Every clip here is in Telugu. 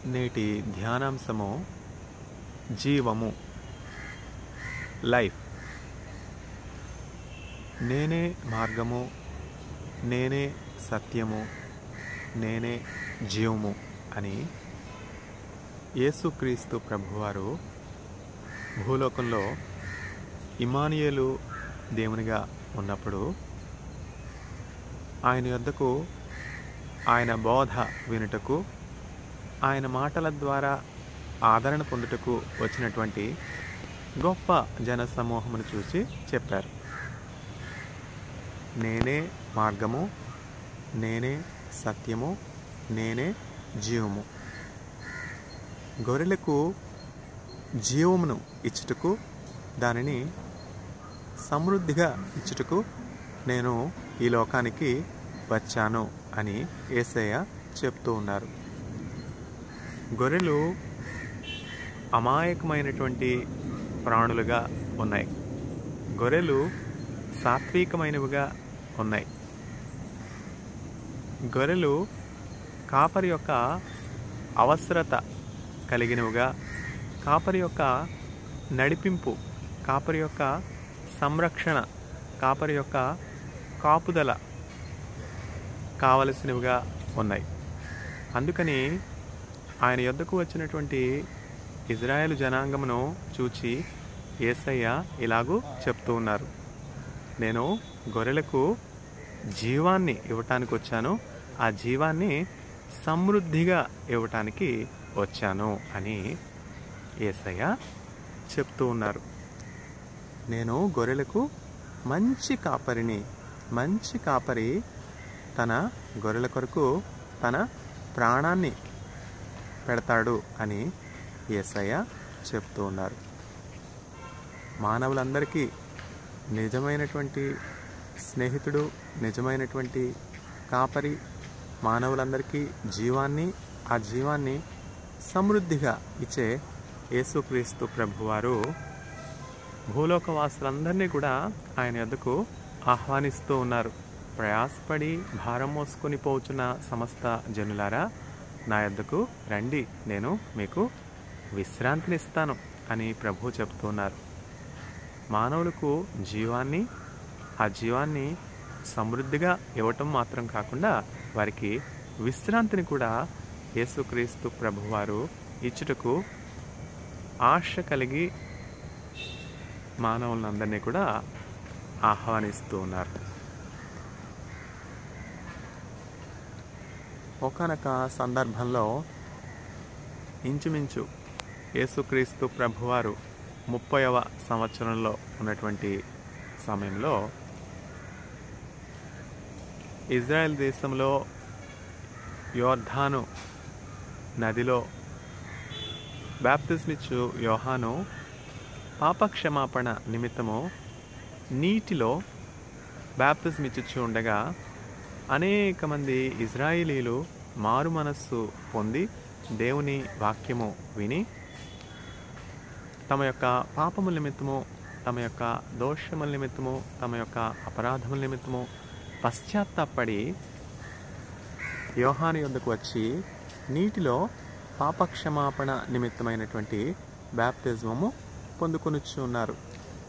నేటి ధ్యానాంశము జీవము లైఫ్ నేనే మార్గము నేనే సత్యము నేనే జీవము అని యేసుక్రీస్తు ప్రభువారు భూలోకంలో ఇమానియలు దేవునిగా ఉన్నప్పుడు ఆయన యొద్దకు ఆయన బోధ వినుటకు ఆయన మాటల ద్వారా ఆదరణ పొందుటకు వచ్చినటువంటి గొప్ప జన సమూహమును చూసి చెప్పారు నేనే మార్గము నేనే సత్యము నేనే జీవము గొర్రెలకు జీవమును ఇచ్చుటకు దానిని సమృద్ధిగా ఇచ్చుటకు నేను ఈ లోకానికి వచ్చాను అని ఏసయ్య చెప్తూ ఉన్నారు గొర్రెలు అమాయకమైనటువంటి ప్రాణులుగా ఉన్నాయి గొర్రెలు సాత్వికమైనవిగా ఉన్నాయి గొర్రెలు కాపరి యొక్క అవసరత కలిగినవిగా కాపరి యొక్క నడిపింపు కాపరి యొక్క సంరక్షణ కాపరి యొక్క కాపుదల కావలసినవిగా ఉన్నాయి అందుకని ఆయన యొద్దకు వచ్చినటువంటి ఇజ్రాయెల్ జనాంగమును చూచి ఏసయ్య ఇలాగూ చెప్తూ ఉన్నారు నేను గొర్రెలకు జీవాన్ని ఇవ్వటానికి వచ్చాను ఆ జీవాన్ని సమృద్ధిగా ఇవ్వటానికి వచ్చాను అని ఏసయ్య చెప్తూ ఉన్నారు నేను గొర్రెలకు మంచి కాపరిని మంచి కాపరి తన గొర్రెల కొరకు తన ప్రాణాన్ని పెడతాడు అని ఏసయ్య చెప్తూ ఉన్నారు మానవులందరికీ నిజమైనటువంటి స్నేహితుడు నిజమైనటువంటి కాపరి మానవులందరికీ జీవాన్ని ఆ జీవాన్ని సమృద్ధిగా ఇచ్చే యేసుక్రీస్తు ప్రభువారు భూలోకవాసులందరినీ కూడా ఆయన యొద్దకు ఆహ్వానిస్తూ ఉన్నారు ప్రయాసపడి భారం మోసుకొని పోచున్న సమస్త జనులారా నా యొద్దకు రండి నేను మీకు విశ్రాంతినిస్తాను అని ప్రభు చెప్తున్నారు మానవులకు జీవాన్ని ఆ జీవాన్ని సమృద్ధిగా ఇవ్వటం మాత్రం కాకుండా వారికి విశ్రాంతిని కూడా యేసుక్రీస్తు ప్రభువారు ఇచ్చుటకు ఆశ కలిగి మానవులందరినీ కూడా ఆహ్వానిస్తూ ఉన్నారు ఒకనొక సందర్భంలో ఇంచుమించు యేసుక్రీస్తు ప్రభువారు ముప్పైవ సంవత్సరంలో ఉన్నటువంటి సమయంలో ఇజ్రాయెల్ దేశంలో యోర్ధాను నదిలో బ్యాప్తిస్మిచ్చు యోహాను పాపక్షమాపణ నిమిత్తము నీటిలో బ్యాప్తిస్మిచ్చు ఉండగా అనేక మంది ఇజ్రాయిలీలు మారు మనస్సు పొంది దేవుని వాక్యము విని తమ యొక్క పాపముల నిమిత్తము తమ యొక్క దోషముల నిమిత్తము తమ యొక్క అపరాధముల నిమిత్తము పశ్చాత్తాపడి యోహాను యొద్దకు వచ్చి నీటిలో పాపక్షమాపణ నిమిత్తమైనటువంటి బ్యాప్తిజమము పొందుకొనుచు ఉన్నారు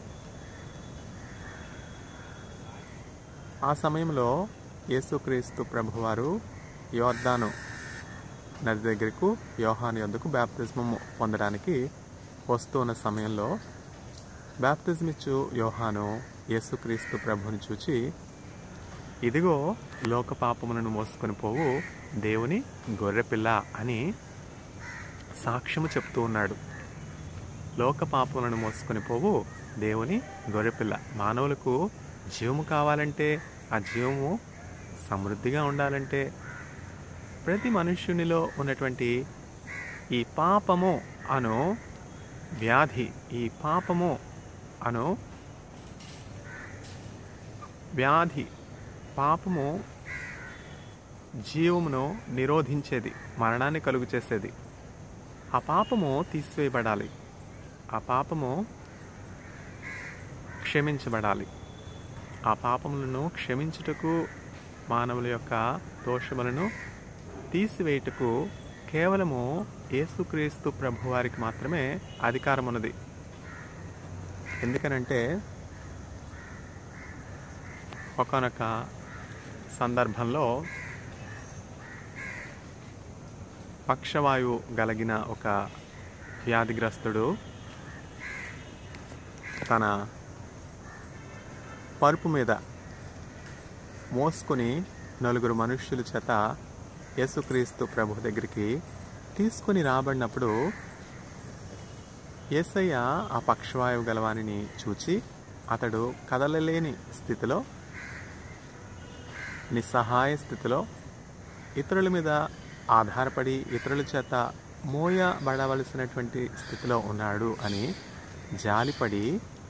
ఆ సమయంలో యేసుక్రీస్తు ప్రభువారు యోర్దాను నది దగ్గరకు యోహాను యొద్దకు బ్యాప్తిజమము పొందడానికి వస్తున్న సమయంలో బ్యాప్తిజమిచ్చు యోహాను యేసుక్రీస్తు ప్రభుని చూచి ఇదిగో లోక పాపములను మోసుకొని పోవు దేవుని గొర్రెపిల్ల అని సాక్ష్యము చెప్తూ ఉన్నాడు లోక పాపములను మోసుకొని పోవు దేవుని గొర్రెపిల్ల మానవులకు జీవము కావాలంటే ఆ జీవము సమృద్ధిగా ఉండాలంటే ప్రతి మనుష్యునిలో ఉన్నటువంటి ఈ పాపము అను వ్యాధి ఈ పాపము అను వ్యాధి పాపము జీవమును నిరోధించేది మరణాన్ని కలుగు చేసేది ఆ పాపము తీసివేయబడాలి ఆ పాపము క్షమించబడాలి ఆ పాపములను క్షమించుటకు మానవుల యొక్క దోషములను తీసివేయుటకు కేవలము యేసుక్రీస్తు ప్రభువారికి మాత్రమే అధికారం ఉన్నది ఎందుకనంటే ఒకనొక సందర్భంలో పక్షవాయువు కలిగిన ఒక వ్యాధిగ్రస్తుడు తన పరుపు మీద మోసుకొని నలుగురు మనుష్యుల చేత యేసుక్రీస్తు ప్రభు దగ్గరికి తీసుకొని రాబడినప్పుడు యేసయ్య ఆ పక్షవాయువు గలవానిని చూచి అతడు కదలలేని స్థితిలో నిస్సహాయ స్థితిలో ఇతరుల మీద ఆధారపడి ఇతరుల చేత మోయబడవలసినటువంటి స్థితిలో ఉన్నాడు అని జాలిపడి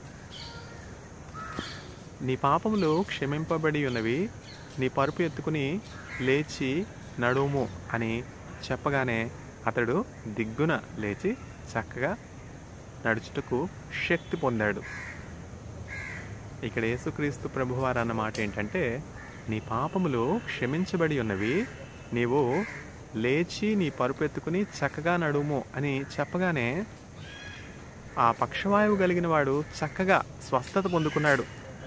నీ పాపములు క్షమింపబడి ఉన్నవి నీ పరుపు ఎత్తుకుని లేచి నడుము అని చెప్పగానే అతడు దిగ్గున లేచి చక్కగా నడుచుటకు శక్తి పొందాడు ఇక్కడ యేసుక్రీస్తు ప్రభువారు అన్న మాట ఏంటంటే నీ పాపములు క్షమించబడి ఉన్నవి నీవు లేచి నీ పరుపు ఎత్తుకుని చక్కగా నడుము అని చెప్పగానే ఆ పక్షవాయువు కలిగిన వాడు చక్కగా స్వస్థత పొందుకున్నాడు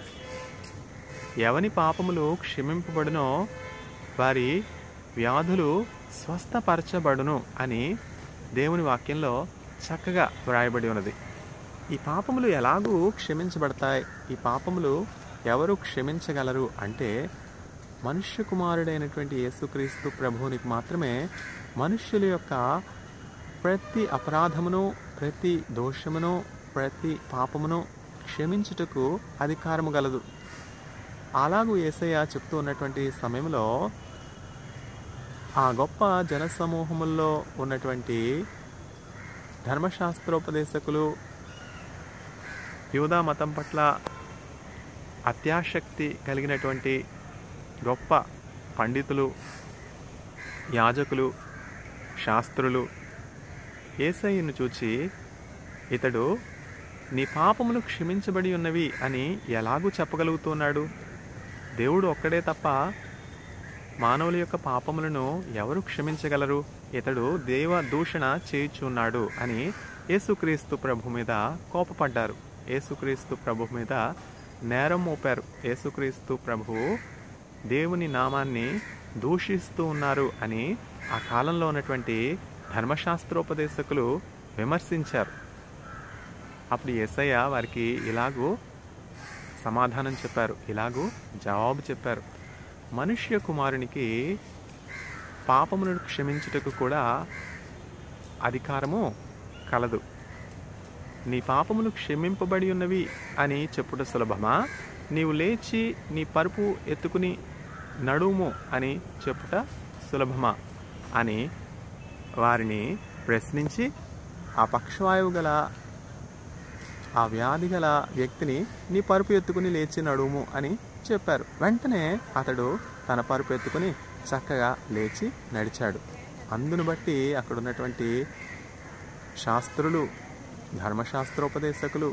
ఎవని పాపములు క్షమింపబడునో వారి వ్యాధులు స్వస్థపరచబడును అని దేవుని వాక్యంలో చక్కగా వ్రాయబడి ఉన్నది ఈ పాపములు ఎలాగూ క్షమించబడతాయి ఈ పాపములు ఎవరు క్షమించగలరు అంటే మనుష్య కుమారుడైనటువంటి యేసుక్రీస్తు ప్రభువునికి మాత్రమే మనుష్యుల యొక్క ప్రతి అపరాధమును ప్రతి దోషమును ప్రతి పాపమును క్షమించుటకు అధికారము గలదు అలాగూ ఏసయ్య చెప్తూ ఉన్నటువంటి సమయంలో ఆ గొప్ప జనసమూహముల్లో ఉన్నటువంటి ధర్మశాస్త్రోపదేశకులు యూదా మతం పట్ల అత్యాసక్తి కలిగినటువంటి గొప్ప పండితులు యాజకులు శాస్త్రులు ఏసయ్యను చూచి ఇతడు నీ పాపములు క్షమించబడి ఉన్నవి అని ఎలాగూ చెప్పగలుగుతున్నాడు దేవుడు ఒక్కడే తప్ప మానవుల యొక్క పాపములను ఎవరు క్షమించగలరు ఇతడు దేవ దూషణ చేయుచున్నాడు అని యేసుక్రీస్తు ప్రభు మీద కోపపడ్డారు యేసుక్రీస్తు ప్రభు మీద నేరం మోపారు యేసుక్రీస్తు ప్రభువు దేవుని నామాన్ని దూషిస్తూ ఉన్నారు అని ఆ కాలంలో ఉన్నటువంటి ధర్మశాస్త్రోపదేశకులు విమర్శించారు అప్పుడు యేసయ్య వారికి ఇలాగూ సమాధానం చెప్పారు ఇలాగూ జవాబు చెప్పారు మనుష్య కుమారునికి పాపములను క్షమించుటకు కూడా అధికారము కలదు నీ పాపములు క్షమింపబడి ఉన్నవి అని చెప్పుట సులభమా నీవు లేచి నీ పరుపు ఎత్తుకుని నడుము అని చెప్పుట సులభమా అని వారిని ప్రశ్నించి ఆ పక్షవాయువు గల ఆ వ్యాధి గల వ్యక్తిని నీ పరుపు ఎత్తుకుని లేచి నడుము అని చెప్పారు వెంటనే అతడు తన పరుపు ఎత్తుకుని చక్కగా లేచి నడిచాడు అందును బట్టి అక్కడ ఉన్నటువంటి శాస్త్రులు ధర్మశాస్త్రోపదేశకులు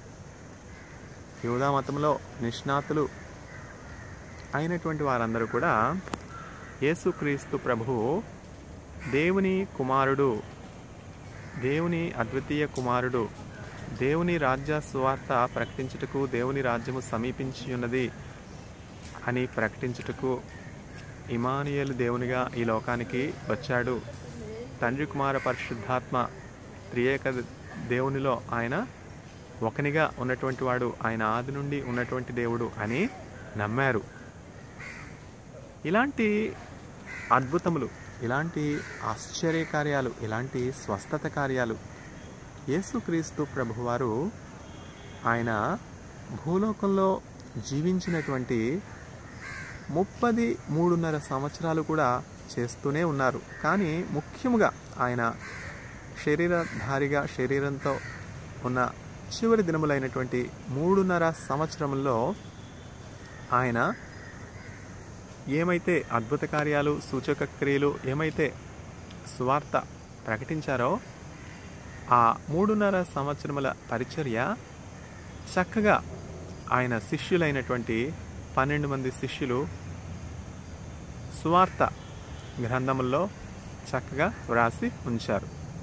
యూదా మతంలో నిష్ణాతులు అయినటువంటి వారందరూ కూడా యేసుక్రీస్తు ప్రభువు దేవుని కుమారుడు దేవుని అద్వితీయ కుమారుడు దేవుని రాజ్య సువార్త ప్రకటించుటకు దేవుని రాజ్యము సమీపించి ఉన్నది అని ప్రకటించుటకు ఇమానియలు దేవునిగా ఈ లోకానికి వచ్చాడు తండ్రి కుమార పరిశుద్ధాత్మ త్రియేక దేవునిలో ఆయన ఒకనిగా ఉన్నటువంటి వాడు ఆయన ఆది నుండి ఉన్నటువంటి దేవుడు అని నమ్మారు ఇలాంటి అద్భుతములు ఇలాంటి ఆశ్చర్య కార్యాలు ఇలాంటి స్వస్థత కార్యాలు యేసుక్రీస్తు ప్రభువారు ఆయన భూలోకంలో జీవించినటువంటి ముప్పది మూడున్నర సంవత్సరాలు కూడా చేస్తూనే ఉన్నారు కానీ ముఖ్యముగా ఆయన శరీరధారిగా శరీరంతో ఉన్న చివరి దినములైనటువంటి మూడున్నర సంవత్సరంలో ఆయన ఏమైతే అద్భుత కార్యాలు సూచక క్రియలు ఏమైతే సువార్త ప్రకటించారో ఆ మూడున్నర సంవత్సరముల పరిచర్య చక్కగా ఆయన శిష్యులైనటువంటి పన్నెండు మంది శిష్యులు సువార్త గ్రంథముల్లో చక్కగా వ్రాసి ఉంచారు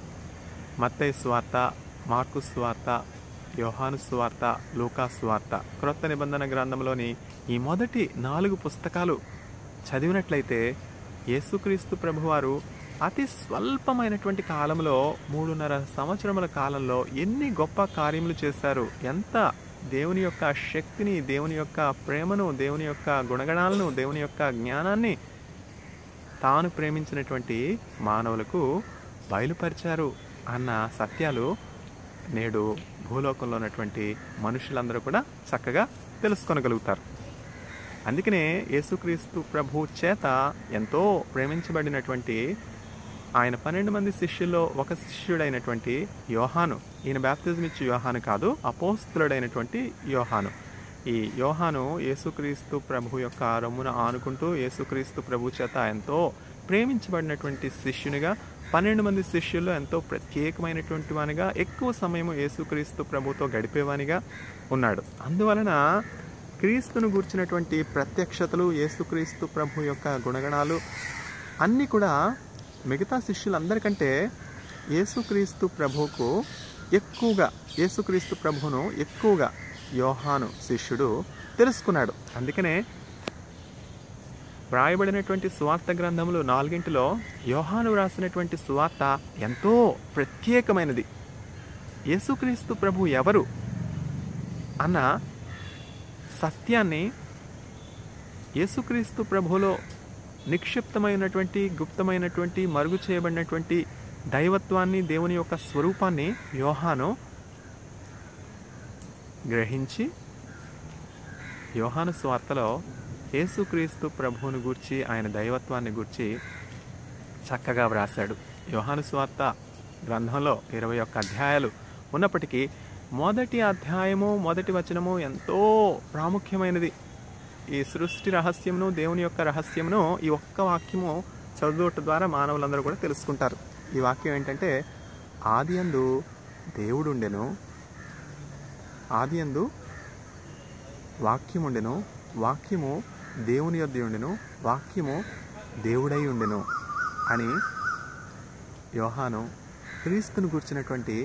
మత్తయి సువార్త మార్కు సువార్త యోహాను సువార్త లూకా సువార్త క్రొత్త నిబంధన గ్రంథంలోని ఈ మొదటి నాలుగు పుస్తకాలు చదివినట్లయితే యేసుక్రీస్తు ప్రభువారు అతి స్వల్పమైనటువంటి కాలంలో మూడున్నర సంవత్సరముల కాలంలో ఎన్ని గొప్ప కార్యములు చేశారు ఎంత దేవుని యొక్క శక్తిని దేవుని యొక్క ప్రేమను దేవుని యొక్క గుణగణాలను దేవుని యొక్క జ్ఞానాన్ని తాను ప్రేమించినటువంటి మానవులకు బయలుపరిచారు అన్న సత్యాలు నేడు భూలోకంలో ఉన్నటువంటి మనుషులందరూ కూడా చక్కగా తెలుసుకొనగలుగుతారు అందుకనే యేసుక్రీస్తు ప్రభు చేత ఎంతో ప్రేమించబడినటువంటి ఆయన పన్నెండు మంది శిష్యుల్లో ఒక శిష్యుడైనటువంటి యోహాను ఈయన బ్యాప్తిజం ఇచ్చి యోహాను కాదు అపోస్తులుడైనటువంటి యోహాను ఈ యోహాను యేసుక్రీస్తు ప్రభు యొక్క రొమ్మున ఆనుకుంటూ యేసుక్రీస్తు ప్రభు చేత ఎంతో ప్రేమించబడినటువంటి శిష్యునిగా పన్నెండు మంది శిష్యుల్లో ఎంతో ప్రత్యేకమైనటువంటి వానిగా ఎక్కువ సమయం యేసుక్రీస్తు ప్రభుతో గడిపేవానిగా ఉన్నాడు అందువలన క్రీస్తును గూర్చినటువంటి ప్రత్యక్షతలు యేసుక్రీస్తు ప్రభు యొక్క గుణగణాలు అన్నీ కూడా మిగతా శిష్యులందరికంటే యేసుక్రీస్తు ప్రభువుకు ఎక్కువగా యేసుక్రీస్తు ప్రభువును ఎక్కువగా యోహాను శిష్యుడు తెలుసుకున్నాడు అందుకనే వ్రాయబడినటువంటి సువార్త గ్రంథములు నాలుగింటిలో యోహాను వ్రాసినటువంటి సువార్త ఎంతో ప్రత్యేకమైనది యేసుక్రీస్తు ప్రభు ఎవరు అన్న సత్యాన్ని యేసుక్రీస్తు ప్రభులో నిక్షిప్తమైనటువంటి గుప్తమైనటువంటి మరుగు చేయబడినటువంటి దైవత్వాన్ని దేవుని యొక్క స్వరూపాన్ని యోహాను గ్రహించి యోహాను స్వార్తలో యేసుక్రీస్తు ప్రభువుని గూర్చి ఆయన దైవత్వాన్ని గూర్చి చక్కగా వ్రాశాడు యోహాను స్వార్త గ్రంథంలో ఇరవై ఒక్క అధ్యాయాలు ఉన్నప్పటికీ మొదటి అధ్యాయము మొదటి వచనము ఎంతో ప్రాముఖ్యమైనది ఈ సృష్టి రహస్యమును దేవుని యొక్క రహస్యమును ఈ ఒక్క వాక్యము చదువుట ద్వారా మానవులందరూ కూడా తెలుసుకుంటారు ఈ వాక్యం ఏంటంటే ఆది అందు దేవుడుండెను ఆది అందు వాక్యముండెను వాక్యము దేవుని యొద్ద ఉండెను వాక్యము దేవుడై ఉండెను అని యోహాను క్రీస్తును గుర్చినటువంటి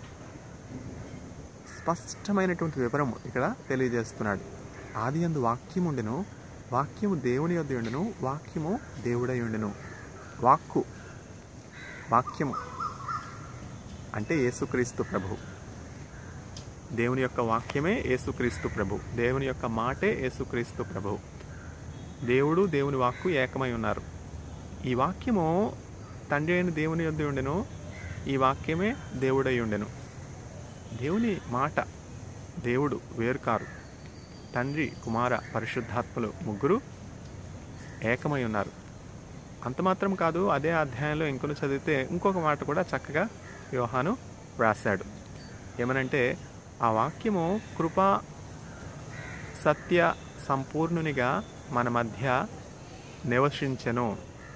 స్పష్టమైనటువంటి వివరం ఇక్కడ తెలియజేస్తున్నాడు ఆది అందు వాక్యం ఉండెను వాక్యము దేవుని యొద్ద ఉండెను వాక్యము దేవుడై ఉండెను వాక్కు వాక్యము అంటే యేసుక్రీస్తు ప్రభు దేవుని యొక్క వాక్యమే యేసుక్రీస్తు ప్రభు దేవుని యొక్క మాటే యేసుక్రీస్తు ప్రభు దేవుడు దేవుని వాక్కు ఏకమై ఉన్నారు ఈ వాక్యము తండ్రి అయిన దేవుని యొద్ద ఉండెను ఈ వాక్యమే దేవుడై ఉండెను దేవుని మాట దేవుడు వేరు కారు తండ్రి కుమార పరిశుద్ధాత్మలు ముగ్గురు ఏకమై ఉన్నారు అంత మాత్రం కాదు అదే అధ్యాయంలో ఇంకొన్ని చదివితే ఇంకొక మాట కూడా చక్కగా యోహాను వ్రాశాడు ఏమనంటే ఆ వాక్యము కృపా సత్య సంపూర్ణునిగా మన మధ్య నివసించెను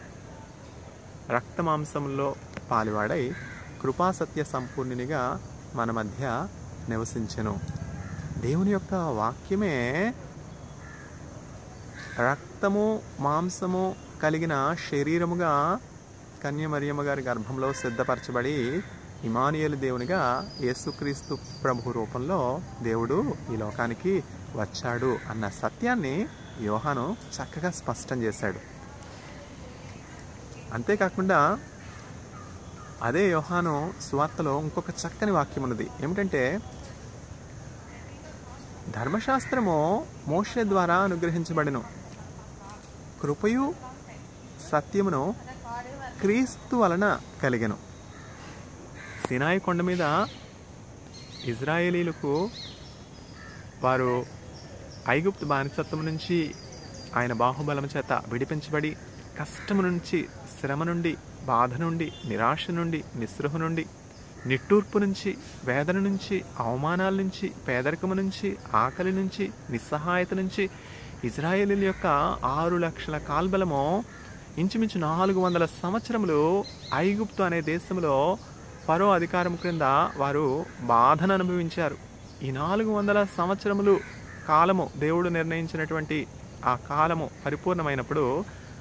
రక్తమాంసంలో పాలివాడై కృపా సత్య సంపూర్ణునిగా మన మధ్య నివసించెను దేవుని యొక్క వాక్యమే రక్తము మాంసము కలిగిన శరీరముగా కన్యమరియమ్మ గారి గర్భంలో సిద్ధపరచబడి ఇమానియలు దేవునిగా యేసుక్రీస్తు ప్రభు రూపంలో దేవుడు ఈ లోకానికి వచ్చాడు అన్న సత్యాన్ని యోహాను చక్కగా స్పష్టం చేశాడు అంతేకాకుండా అదే యోహాను సువార్తలో ఇంకొక చక్కని వాక్యం ఉన్నది ఏమిటంటే ధర్మశాస్త్రము మోషే ద్వారా అనుగ్రహించబడిను కృపయు సత్యమును క్రీస్తు వలన కలిగెను సినాయి కొండ మీద ఇజ్రాయేలీలకు వారు ఐగుప్తు బానిసత్వం నుంచి ఆయన బాహుబలం చేత విడిపించబడి కష్టము నుంచి శ్రమ నుండి బాధ నుండి నిరాశ నుండి నిస్పృహ నుండి నిట్టూర్పు నుంచి వేదన నుంచి అవమానాల నుంచి పేదరికము నుంచి ఆకలి నుంచి నిస్సహాయత నుంచి ఇజ్రాయేలీల యొక్క ఆరు లక్షల కాల్బలము ఇంచుమించు నాలుగు వందల సంవత్సరములు ఐగుప్తు అనే దేశంలో ఫరో అధికారం క్రింద వారు బాధను అనుభవించారు ఈ నాలుగు వందల సంవత్సరములు కాలము దేవుడు నిర్ణయించినటువంటి ఆ కాలము పరిపూర్ణమైనప్పుడు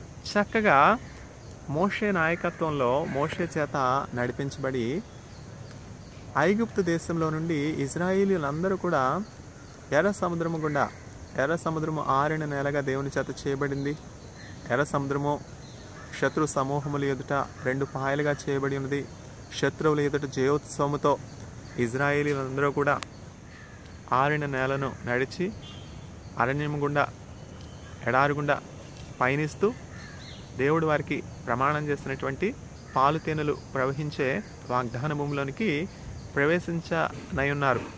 చక్కగా మోషే నాయకత్వంలో మోషే చేత నడిపించబడి ఐగుప్తు దేశంలో నుండి ఇజ్రాయేలీలందరూ కూడా ఎర్ర సముద్రము గుండా ఎర్ర సముద్రము ఆరిన నేలగా దేవుని చేత చేయబడింది ఎర్ర సముద్రము శత్రు సమూహముల ఎదుట రెండు పాయలుగా చేయబడి ఉన్నది శత్రువుల ఎదుట జయోత్సవముతో ఇజ్రాయేలీలందరూ కూడా ఆరిన నేలను నడిచి అరణ్యం గుండా ఎడారి గుండా పయనిస్తూ దేవుడు వారికి ప్రమాణం చేసినటువంటి పాలు తేనెలు ప్రవహించే వాగ్దాన భూమిలోనికి ప్రవేశించనయున్నారు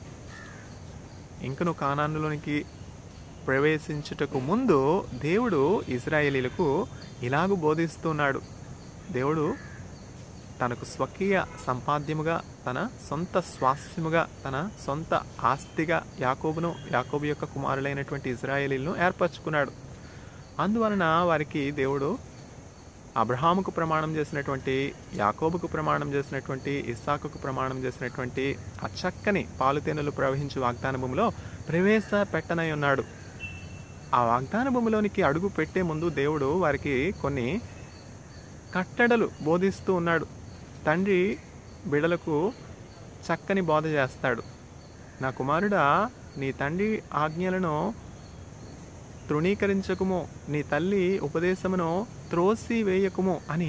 ఇంకను కానానులోనికి ప్రవేశించుటకు ముందు దేవుడు ఇజ్రాయేలీలకు ఇలాగూ బోధిస్తున్నాడు దేవుడు తనకు స్వకీయ సంపాద్యముగా తన సొంత స్వాస్థ్యముగా తన సొంత ఆస్తిగా యాకోబును యాకోబు యొక్క కుమారులైనటువంటి ఇజ్రాయేలీలను ఏర్పరచుకున్నాడు అందువలన వారికి దేవుడు అబ్రహాముకు ప్రమాణం చేసినటువంటి యాకోబుకు ప్రమాణం చేసినటువంటి ఇస్సాకుకు ప్రమాణం చేసినటువంటి ఆ చక్కని పాలుతేనెలు ప్రవహించు వాగ్దాన భూమిలో ప్రవేశ పెట్టనై ఉన్నాడు ఆ వాగ్దాన భూమిలోనికి అడుగు పెట్టే ముందు దేవుడు వారికి కొన్ని కట్టడలు బోధిస్తూ ఉన్నాడు తండ్రి బిడలకు చక్కని బోధ చేస్తాడు నా కుమారుడా నీ తండ్రి ఆజ్ఞలను తృణీకరించకుము నీ తల్లి ఉపదేశమును త్రోసి వేయకుము అని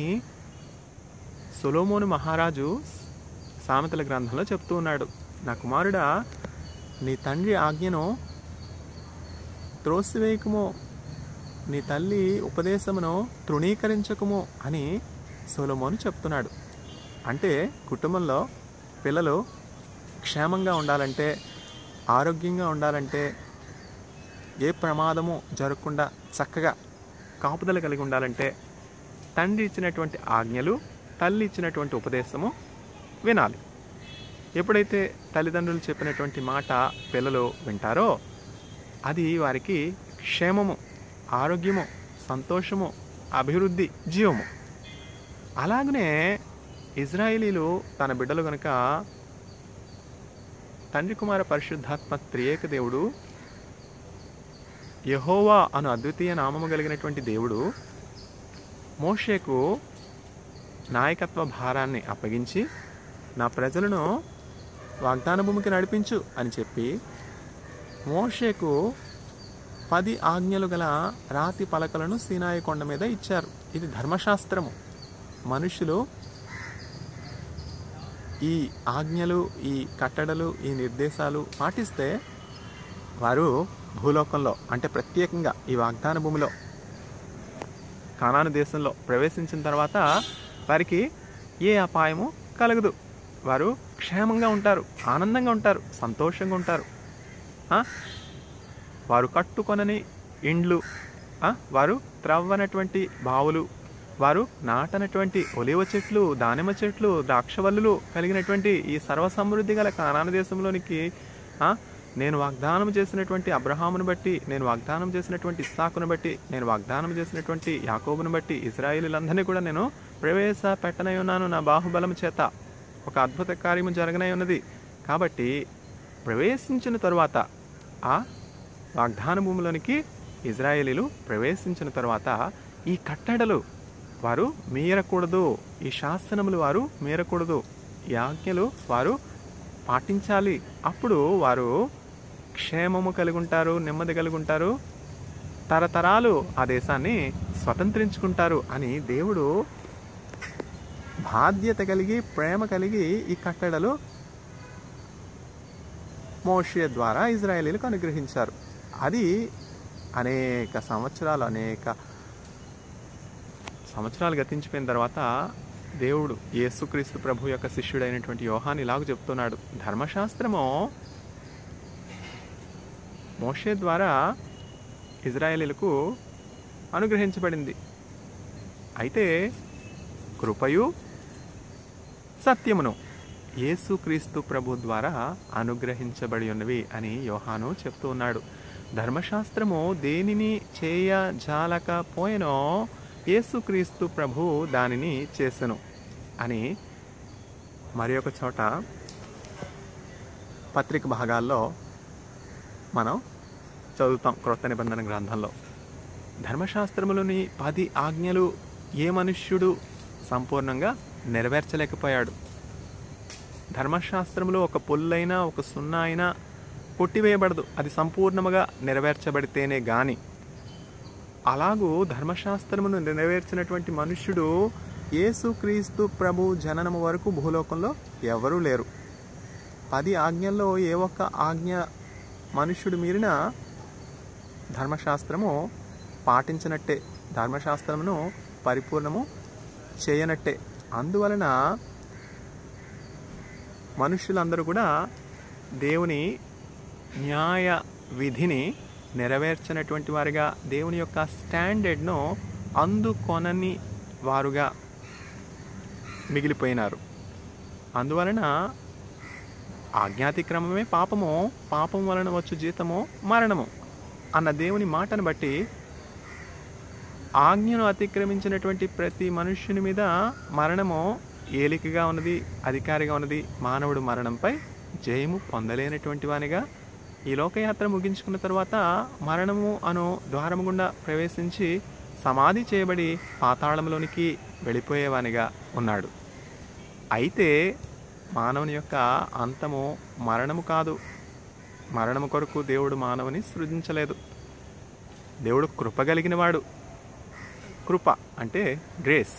సొలోమోను మహారాజు సామెతల గ్రంథంలో చెప్తూ ఉన్నాడు నా కుమారుడా నీ తండ్రి ఆజ్ఞను త్రోసివేయకుము నీ తల్లి ఉపదేశమును తృణీకరించకుము అని సొలోమోను చెప్తున్నాడు అంటే కుటుంబంలో పిల్లలు క్షేమంగా ఉండాలంటే ఆరోగ్యంగా ఉండాలంటే ఏ ప్రమాదము జరగకుండా చక్కగా కాపుదల కలిగి ఉండాలంటే తండ్రి ఇచ్చినటువంటి ఆజ్ఞలు తల్లి ఇచ్చినటువంటి ఉపదేశము వినాలి ఎప్పుడైతే తల్లిదండ్రులు చెప్పినటువంటి మాట పిల్లలు వింటారో అది వారికి క్షేమము ఆరోగ్యము సంతోషము అభివృద్ధి జీవము అలాగనే ఇజ్రాయేలీలు తన బిడ్డలు గనుక తండ్రి కుమార పరిశుద్ధాత్మ త్రియేక దేవుడు యహోవా అను అద్వితీయ నామము కలిగినటువంటి దేవుడు మోషేకు నాయకత్వ భారాన్ని అప్పగించి నా ప్రజలను వాగ్దాన భూమికి నడిపించు అని చెప్పి మోషేకు పది ఆజ్ఞలు గల రాతి పలకలను సీనాయి కొండ మీద ఇచ్చారు ఇది ధర్మశాస్త్రము మనుషులు ఈ ఆజ్ఞలు ఈ కట్టడలు ఈ నిర్దేశాలు పాటిస్తే వారు భూలోకంలో అంటే ప్రత్యేకంగా ఈ వాగ్దాన భూమిలో కానాను దేశంలో ప్రవేశించిన తర్వాత వారికి ఏ అపాయము కలగదు వారు క్షేమంగా ఉంటారు ఆనందంగా ఉంటారు సంతోషంగా ఉంటారు ఆ? వారు కట్టుకొనని ఇండ్లు ఆ? వారు త్రవ్వనటువంటి బావులు వారు నాటనటువంటి ఒలివ చెట్లు దానిమ్మ చెట్లు ద్రాక్షవల్లులు కలిగినటువంటి ఈ సర్వ సమృద్ధి గల కానాన దేశంలోనికి ఆ? నేను వాగ్దానం చేసినటువంటి అబ్రహామును బట్టి నేను వాగ్దానం చేసినటువంటి ఇస్సాకును బట్టి నేను వాగ్దానం చేసినటువంటి యాకోబును బట్టి ఇజ్రాయిలీలందరినీ కూడా నేను ప్రవేశ పెట్టనై ఉన్నాను నా బాహుబలం చేత ఒక అద్భుత కార్యము జరగనై ఉన్నది కాబట్టి ప్రవేశించిన తరువాత ఆ వాగ్దాన భూమిలోనికి ఇజ్రాయేలీలు ప్రవేశించిన తర్వాత ఈ కట్టడలు వారు మీరకూడదు ఈ శాసనములు వారు మీరకూడదు ఈ ఆజ్ఞలు వారు పాటించాలి అప్పుడు వారు క్షేమము కలిగి ఉంటారు నెమ్మది కలిగి ఉంటారు తరతరాలు ఆ దేశాన్ని స్వతంత్రించుకుంటారు అని దేవుడు బాధ్యత కలిగి ప్రేమ కలిగి ఈ కట్టడలు మోషే ద్వారా ఇజ్రాయేలీలకు అనుగ్రహించారు అది అనేక సంవత్సరాలు అనేక సంవత్సరాలు గతించిపోయిన తర్వాత దేవుడు యేసుక్రీస్తు ప్రభు యొక్క శిష్యుడైనటువంటి యోహాన్ ఇలాగ చెప్తున్నాడు ధర్మశాస్త్రము మోషే ద్వారా ఇజ్రాయేలీలకు అనుగ్రహించబడింది అయితే కృపయు సత్యమును యేసుక్రీస్తు ప్రభు ద్వారా అనుగ్రహించబడి ఉన్నవి అని యోహాను చెప్తూ ఉన్నాడు ధర్మశాస్త్రము దేనిని చేయజాలకపోయినో యేసుక్రీస్తు ప్రభు దానిని చేసెను అని మరి ఒక చోట పత్రిక భాగాల్లో మనం చదువుతాం క్రొత్త నిబంధన గ్రంథంలో ధర్మశాస్త్రములోని పది ఆజ్ఞలు ఏ మనుష్యుడు సంపూర్ణంగా నెరవేర్చలేకపోయాడు ధర్మశాస్త్రంలో ఒక పొల్లైనా ఒక సున్నా అయినా కొట్టివేయబడదు అది సంపూర్ణముగా నెరవేర్చబడితేనే గాని అలాగూ ధర్మశాస్త్రమును నెరవేర్చినటువంటి మనుష్యుడు యేసుక్రీస్తు ప్రభు జననము వరకు భూలోకంలో ఎవరూ లేరు పది ఆజ్ఞల్లో ఏ ఒక్క ఆజ్ఞ మనుష్యుడు మీరిన ధర్మశాస్త్రము పాటించినట్టే ధర్మశాస్త్రమును పరిపూర్ణము చేయనట్టే అందువలన మనుష్యులందరూ కూడా దేవుని న్యాయ విధిని నెరవేర్చినటువంటి వారిగా దేవుని యొక్క స్టాండర్డ్ను అందుకొనని వారుగా మిగిలిపోయినారు అందువలన ఆజ్ఞాతిక్రమమే పాపము పాపం వలన వచ్చు జీతము మరణము అన్న దేవుని మాటను బట్టి ఆజ్ఞను అతిక్రమించినటువంటి ప్రతి మనుష్యుని మీద మరణము ఏలికగా ఉన్నది అధికారిగా ఉన్నది మానవుడు మరణంపై జయము పొందలేనటువంటి వానిగా ఈ లోకయాత్ర ముగించుకున్న తర్వాత మరణము అను ద్వారము గుండా ప్రవేశించి సమాధి చేయబడి పాతాళంలోనికి వెళ్ళిపోయేవానిగా ఉన్నాడు అయితే మానవుని యొక్క అంతము మరణము కాదు మరణము కొరకు దేవుడు మానవుని సృజించలేదు దేవుడు కృప కలిగిన వాడు కృప అంటే గ్రేస్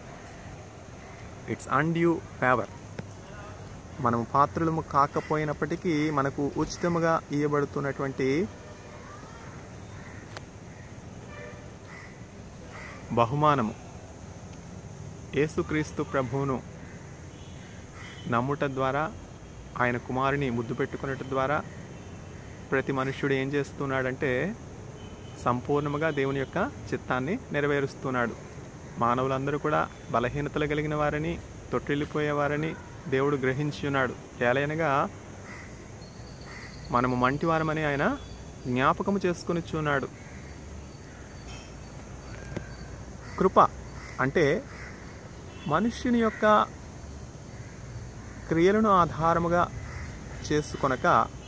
ఇట్స్ అన్డ్యూ ఫేవర్ మనము పాత్రులము కాకపోయినప్పటికీ మనకు ఉచితముగా ఇవ్వబడుతున్నటువంటి బహుమానము యేసుక్రీస్తు ప్రభువును నమ్ముట ద్వారా ఆయన కుమారుని ముద్దు పెట్టుకున్నట ద్వారా ప్రతి మనుష్యుడు ఏం చేస్తున్నాడంటే సంపూర్ణముగా దేవుని యొక్క చిత్తాన్ని నెరవేరుస్తున్నాడు మానవులందరూ కూడా బలహీనతలు కలిగిన వారని తొట్టిల్లిపోయేవారని దేవుడు గ్రహించి ఉన్నాడు ఏలైనగా మనము మంటివారమని ఆయన జ్ఞాపకము చేసుకుని చూన్నాడు కృప అంటే మనుష్యుని యొక్క క్రియలను ఆధారముగా చేసుకొనక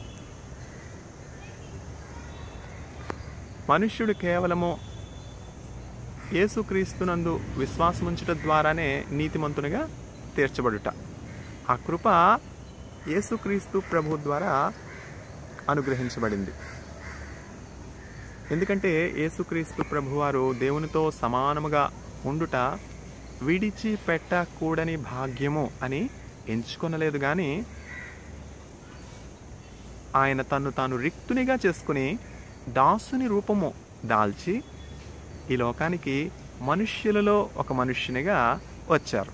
మనుష్యుడు కేవలము యేసుక్రీస్తునందు విశ్వాసముంచుట ద్వారానే నీతిమంతునిగా తీర్చబడుట ఆ కృప యేసుక్రీస్తు ప్రభు ద్వారా అనుగ్రహించబడింది ఎందుకంటే యేసుక్రీస్తు ప్రభువారు దేవునితో సమానముగా ఉండుట విడిచి పెట్టకూడని భాగ్యము అని ఎంచుకొనలేదు కానీ ఆయన తన్ను తాను రిక్తునిగా చేసుకుని దాసుని రూపము దాల్చి ఈ లోకానికి మనుష్యులలో ఒక మనుష్యునిగా వచ్చారు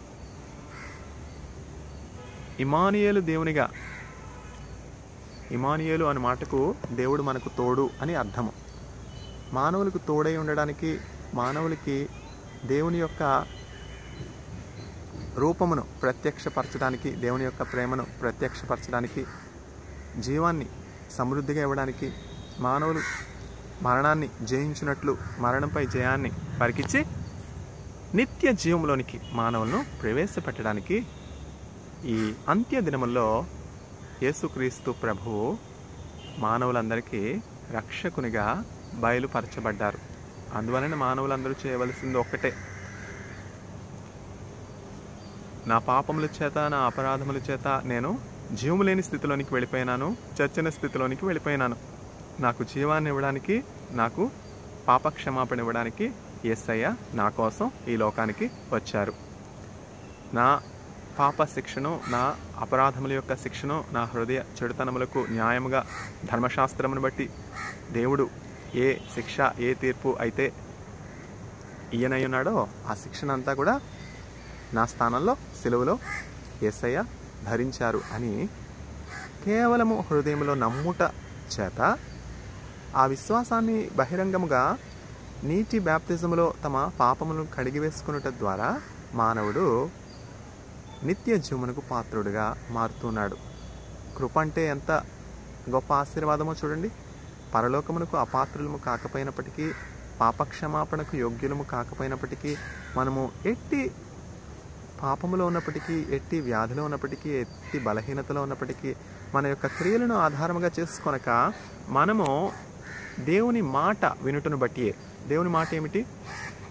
ఇమానియేలు దేవునిగా ఇమానియేలు అనే మాటకు దేవుడు మనకు తోడు అని అర్థము మానవులకు తోడై ఉండడానికి మానవులకి దేవుని యొక్క రూపమును ప్రత్యక్షపరచడానికి దేవుని యొక్క ప్రేమను ప్రత్యక్షపరచడానికి జీవాన్ని సమృద్ధిగా ఇవ్వడానికి మానవులు మరణాన్ని జయించినట్లు మరణంపై జయాన్ని పరికిచ్చి నిత్య జీవంలోనికి మానవులను ప్రవేశపెట్టడానికి ఈ అంత్య దినముల్లో యేసుక్రీస్తు ప్రభువు మానవులందరికీ రక్షకునిగా బయలుపరచబడ్డారు అందువలన మానవులందరూ చేయవలసింది ఒక్కటే నా పాపముల చేత నా అపరాధముల చేత నేను జీవము లేని స్థితిలోనికి వెళ్ళిపోయినాను చచ్చిన స్థితిలోనికి వెళ్ళిపోయినాను నాకు జీవాన్ని ఇవ్వడానికి నాకు పాపక్షమాపణ ఇవ్వడానికి యేసయ్య నా కోసం ఈ లోకానికి వచ్చారు నా పాప శిక్షను నా అపరాధముల యొక్క శిక్షను నా హృదయ చెడుతనములకు న్యాయముగా ధర్మశాస్త్రమును బట్టి దేవుడు ఏ శిక్ష ఏ తీర్పు అయితే ఈయనై ఉన్నాడో ఆ శిక్షణ అంతా కూడా నా స్థానంలో సెలవులో యేసయ్య ధరించారు అని కేవలము హృదయంలో నమ్ముట చేత ఆ విశ్వాసాన్ని బహిరంగముగా నీటి బ్యాప్తిజములో తమ పాపములను కడిగివేసుకునుట ద్వారా మానవుడు నిత్య జీవమునకు పాత్రుడిగా మారుతున్నాడు కృప అంటే ఎంత గొప్ప ఆశీర్వాదమో చూడండి పరలోకమునకు అపాత్రులము కాకపోయినప్పటికీ పాపక్షమాపణకు యోగ్యులము కాకపోయినప్పటికీ మనము ఎట్టి పాపములో ఉన్నప్పటికీ ఎట్టి వ్యాధిలో ఉన్నప్పటికీ ఎట్టి బలహీనతలో ఉన్నప్పటికీ మన యొక్క క్రియలను ఆధారముగా చేసుకొనక మనము దేవుని మాట వినుటను బట్టి దేవుని మాట ఏమిటి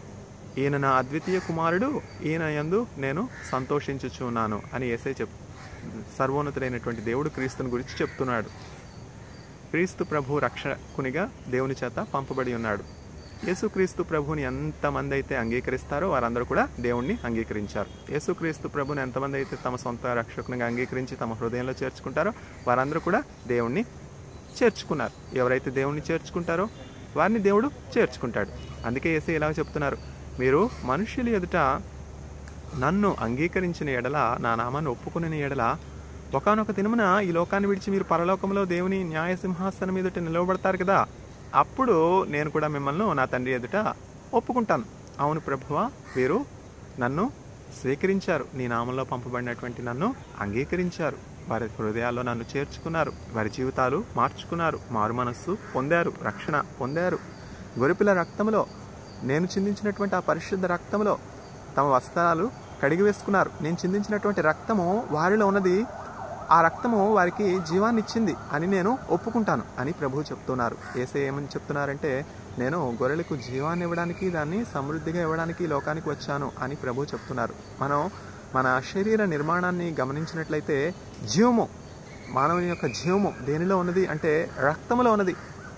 ఈయన నా అద్వితీయ కుమారుడు ఈయన యందు నేను సంతోషించుచున్నాను అని ఏసై చెప్ సర్వోన్నతుడైనటువంటి దేవుడు క్రీస్తుని గురించి చెప్తున్నాడు క్రీస్తు ప్రభు రక్షకునిగా దేవుని చేత పంపబడి ఉన్నాడు యేసుక్రీస్తు ప్రభుని ఎంతమంది అయితే అంగీకరిస్తారో వారందరూ కూడా దేవుణ్ణి అంగీకరించారు యేసుక్రీస్తు ప్రభుని ఎంతమంది అయితే తమ సొంత రక్షకునిగా అంగీకరించి తమ హృదయంలో చేర్చుకుంటారో వారందరూ కూడా దేవుణ్ణి చేర్చుకున్నారు ఎవరైతే దేవుణ్ణి చేర్చుకుంటారో వారిని దేవుడు చేర్చుకుంటాడు అందుకే యేసు ఇలా చెప్తున్నారు మీరు మనుషుల ఎదుట నన్ను అంగీకరించిన ఎడల నా నామాన్ని ఒప్పుకుని ఎడల ఒకనొక దినమున ఈ లోకాన్ని విడిచి మీరు పరలోకంలో దేవుని న్యాయ సింహాసనం ఎదుట నిలవబడతారు కదా అప్పుడు నేను కూడా మిమ్మల్ని నా తండ్రి ఎదుట ఒప్పుకుంటాను అవును ప్రభువా వీరు నన్ను స్వీకరించారు నీ నామంలో పంపబడినటువంటి నన్ను అంగీకరించారు వారి హృదయాల్లో నన్ను చేర్చుకున్నారు వారి జీవితాలు మార్చుకున్నారు మారు మనస్సు పొందారు రక్షణ పొందారు గొరిపిల రక్తంలో నేను చిందించినటువంటి ఆ పరిశుద్ధ రక్తంలో తమ వస్త్రాలు కడిగి వేసుకున్నారు నేను చిందించినటువంటి రక్తము వారిలో ఉన్నది ఆ రక్తము వారికి జీవాన్ని ఇచ్చింది అని నేను ఒప్పుకుంటాను అని ప్రభు చెప్తున్నారు ఏసే ఏమని చెప్తున్నారంటే నేను గొర్రెలకు జీవాన్ని ఇవ్వడానికి దాన్ని సమృద్ధిగా ఇవ్వడానికి ఈ లోకానికి వచ్చాను అని ప్రభు చెప్తున్నారు మనం మన శరీర నిర్మాణాన్ని గమనించినట్లయితే జీవము మానవుని యొక్క జీవము దేనిలో ఉన్నది అంటే రక్తములో ఉన్నది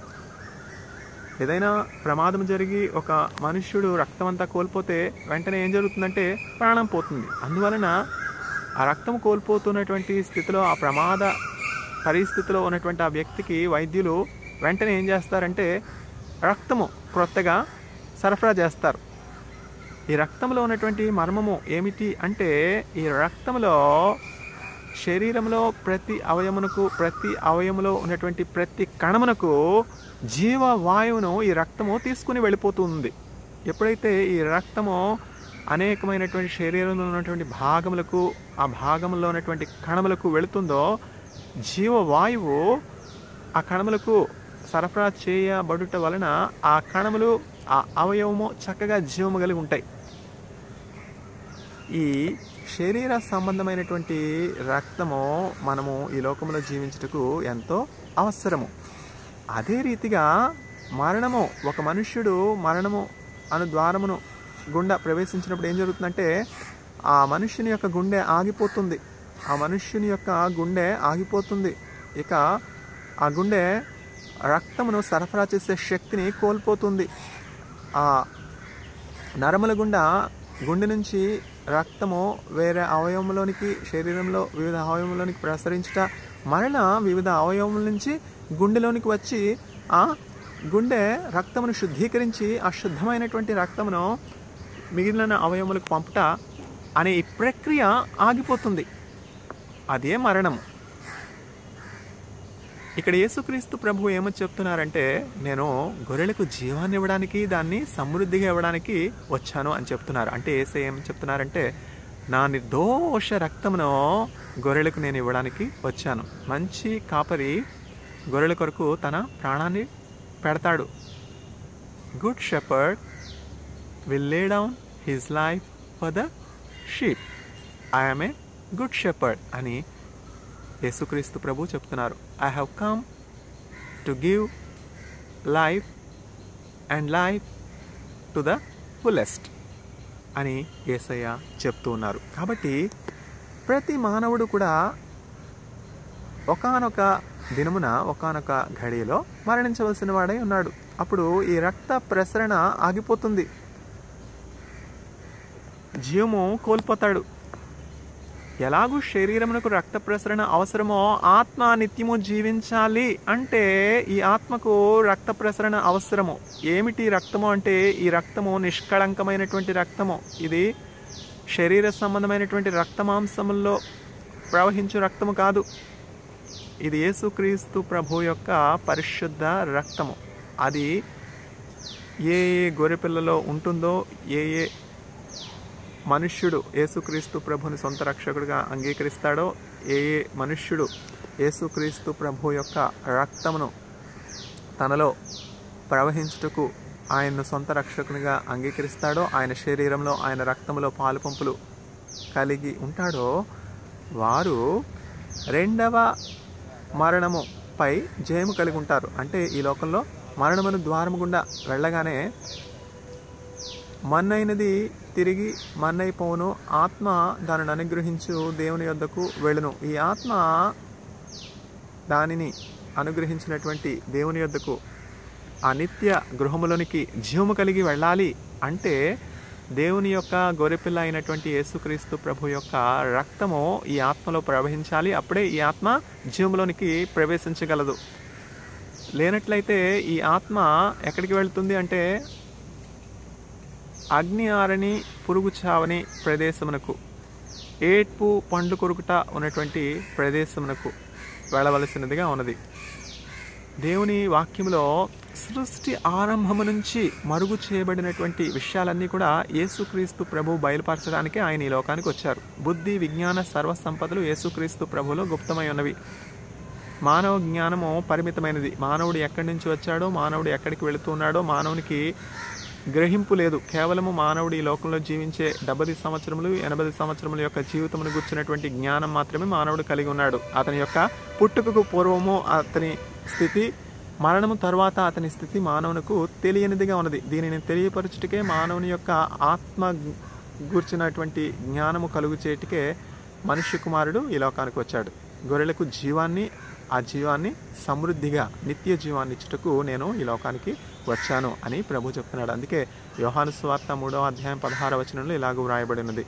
ఏదైనా ప్రమాదం జరిగి ఒక మనుష్యుడు రక్తం అంతా కోల్పోతే వెంటనే ఏం జరుగుతుందంటే ప్రాణం పోతుంది అందువలన ఆ రక్తం కోల్పోతున్నటువంటి స్థితిలో ఆ ప్రమాద పరిస్థితిలో ఉన్నటువంటి ఆ వ్యక్తికి వైద్యులు వెంటనే ఏం చేస్తారంటే రక్తము క్రొత్తగా సరఫరా చేస్తారు ఈ రక్తంలో ఉన్నటువంటి మర్మము ఏమిటి అంటే ఈ రక్తంలో శరీరంలో ప్రతి అవయమునకు ప్రతి అవయములో ఉన్నటువంటి ప్రతి కణమునకు జీవ వాయువును ఈ రక్తము తీసుకుని వెళ్ళిపోతుంది ఎప్పుడైతే ఈ రక్తము అనేకమైనటువంటి శరీరంలో ఉన్నటువంటి భాగములకు ఆ భాగంలో ఉన్నటువంటి కణములకు వెళుతుందో జీవవాయువు ఆ కణములకు సరఫరా చేయబడుట వలన ఆ కణములు ఆ అవయవము చక్కగా జీవము కలిగి ఉంటాయి ఈ శరీర సంబంధమైనటువంటి రక్తము మనము ఈ లోకంలో జీవించుటకు ఎంతో అవసరము అదే రీతిగా మరణము ఒక మనుష్యుడు మరణము అను ద్వారమును గుండా ప్రవేశించినప్పుడు ఏం జరుగుతుందంటే ఆ మనుష్యుని యొక్క గుండె ఆగిపోతుంది ఆ మనుష్యుని యొక్క గుండె ఆగిపోతుంది ఇక ఆ గుండె రక్తమును సరఫరా చేసే శక్తిని కోల్పోతుంది ఆ నరముల గుండా గుండె నుంచి రక్తము వేరే అవయవంలోనికి శరీరంలో వివిధ అవయవంలోనికి ప్రసరించుట మరలా వివిధ అవయవముల నుంచి గుండెలోనికి వచ్చి ఆ గుండె రక్తమును శుద్ధీకరించి ఆ శుద్ధమైనటువంటి రక్తమును మిగిలిన అవయవములకు పంపుట అనే ఈ ప్రక్రియ ఆగిపోతుంది అదే మరణము ఇక్కడ యేసుక్రీస్తు ప్రభు ఏమని చెప్తున్నారంటే నేను గొర్రెలకు జీవాన్ని ఇవ్వడానికి దాన్ని సమృద్ధిగా ఇవ్వడానికి వచ్చాను అని చెప్తున్నారు అంటే ఏసే ఏమని చెప్తున్నారంటే నా నిర్దోష రక్తమును గొర్రెలకు నేను ఇవ్వడానికి వచ్చాను మంచి కాపరి గొర్రెల కొరకు తన ప్రాణాన్ని పెడతాడు good shepherd will lay down his life for the sheep I'm a good shepherd అని యేసుక్రీస్తు ప్రభు చెప్తున్నారు I have come to give life and life to the fullest అని ఏసయ్య చెప్తూ ఉన్నారు కాబట్టి ప్రతి మానవుడు కూడా ఒకానొక దినమున ఒకానొక ఘడియలో మరణించవలసిన వాడై ఉన్నాడు అప్పుడు ఈ రక్త ప్రసరణ ఆగిపోతుంది జీవము కోల్పోతాడు ఎలాగూ శరీరమునకు రక్త ప్రసరణ అవసరమో ఆత్మ నిత్యము జీవించాలి అంటే ఈ ఆత్మకు రక్త ప్రసరణ అవసరము ఏమిటి రక్తము అంటే ఈ రక్తము నిష్కళంకమైనటువంటి రక్తము ఇది శరీర సంబంధమైనటువంటి రక్తమాంసముల్లో ప్రవహించు రక్తము కాదు ఇది యేసుక్రీస్తు ప్రభు యొక్క పరిశుద్ధ రక్తము అది ఏ ఏ గొర్రెపిల్లలో ఉంటుందో ఏ ఏ మనుష్యుడు యేసుక్రీస్తు ప్రభుని సొంత రక్షకుడిగా అంగీకరిస్తాడో ఏ ఏ మనుష్యుడు యేసుక్రీస్తు ప్రభు యొక్క రక్తమును తనలో ప్రవహించుటకు ఆయన్ను సొంత రక్షకునిగా అంగీకరిస్తాడో ఆయన శరీరంలో ఆయన రక్తంలో పాలు పంపులు కలిగి ఉంటాడో వారు రెండవ మరణము పై జయము కలిగి ఉంటారు అంటే ఈ లోకంలో మరణమును ద్వారము గుండా వెళ్ళగానే మన్నైనది తిరిగి మన్నైపోవును ఆత్మ దానిని అనుగ్రహించు దేవుని యొద్దకు వెళ్ళును ఈ ఆత్మ దానిని అనుగ్రహించినటువంటి దేవుని యొద్దకు ఆ నిత్య గృహములోనికి జీవము కలిగి వెళ్ళాలి అంటే దేవుని యొక్క గొర్రెపిల్ల అయినటువంటి యేసుక్రీస్తు ప్రభు యొక్క రక్తము ఈ ఆత్మలో ప్రవహించాలి అప్పుడే ఈ ఆత్మ జీవములోనికి ప్రవేశించగలదు లేనట్లయితే ఈ ఆత్మ ఎక్కడికి వెళ్తుంది అంటే అగ్ని ఆరని పురుగు చావని ప్రదేశమునకు ఏడ్పు పండ్లు కొరుకుట ఉన్నటువంటి ప్రదేశమునకు వెళ్ళవలసినదిగా ఉన్నది దేవుని వాక్యంలో సృష్టి ఆరంభము నుంచి మరుగు చేయబడినటువంటి విషయాలన్నీ కూడా యేసుక్రీస్తు ప్రభు బయలుపరచడానికి ఆయన ఈ లోకానికి వచ్చారు బుద్ధి విజ్ఞాన సర్వ సంపదలు యేసుక్రీస్తు ప్రభులో గుప్తమై ఉన్నవి మానవ జ్ఞానము పరిమితమైనది మానవుడు ఎక్కడి నుంచి వచ్చాడో మానవుడు ఎక్కడికి వెళుతున్నాడో మానవునికి గ్రహింపు లేదు కేవలము మానవుడు ఈ లోకంలో జీవించే డెబ్బది సంవత్సరములు ఎనభై సంవత్సరముల యొక్క జీవితమును గుర్చినటువంటి జ్ఞానం మాత్రమే మానవుడు కలిగి ఉన్నాడు అతని యొక్క పుట్టుకకు పూర్వము అతని స్థితి మరణము తర్వాత అతని స్థితి మానవునకు తెలియనిదిగా ఉన్నది దీనిని తెలియపరచుటకే మానవుని యొక్క ఆత్మ గూర్చినటువంటి జ్ఞానము కలుగు చేటికే మనుష్య కుమారుడు ఈ లోకానికి వచ్చాడు గొర్రెలకు జీవాన్ని ఆ జీవాన్ని సమృద్ధిగా నిత్య జీవాన్ని ఇచ్చుటకు నేను ఈ లోకానికి వచ్చాను అని ప్రభు చెప్తున్నాడు అందుకే యోహాను స్వార్త మూడవ అధ్యాయం పదహార వచనంలో ఇలాగ వ్రాయబడినది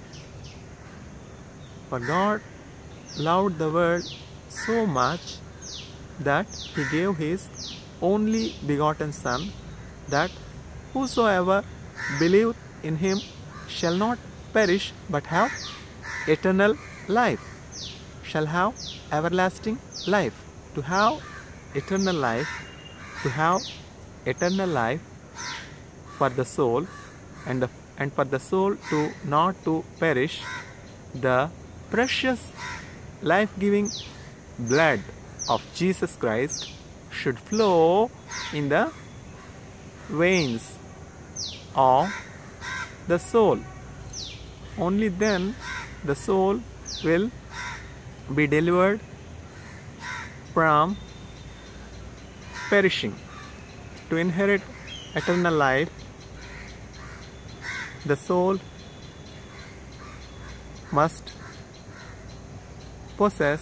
for God loved the world so much that he gave his only begotten Son, that whosoever believeth in him shall not perish but have eternal life, shall have everlasting life. To have eternal life, to have eternal life for the soul, and the and for the soul to not to perish, the precious life-giving blood of Jesus Christ should flow in the veins of the soul. Only then the soul will be delivered from perishing. To inherit eternal life, the soul must possess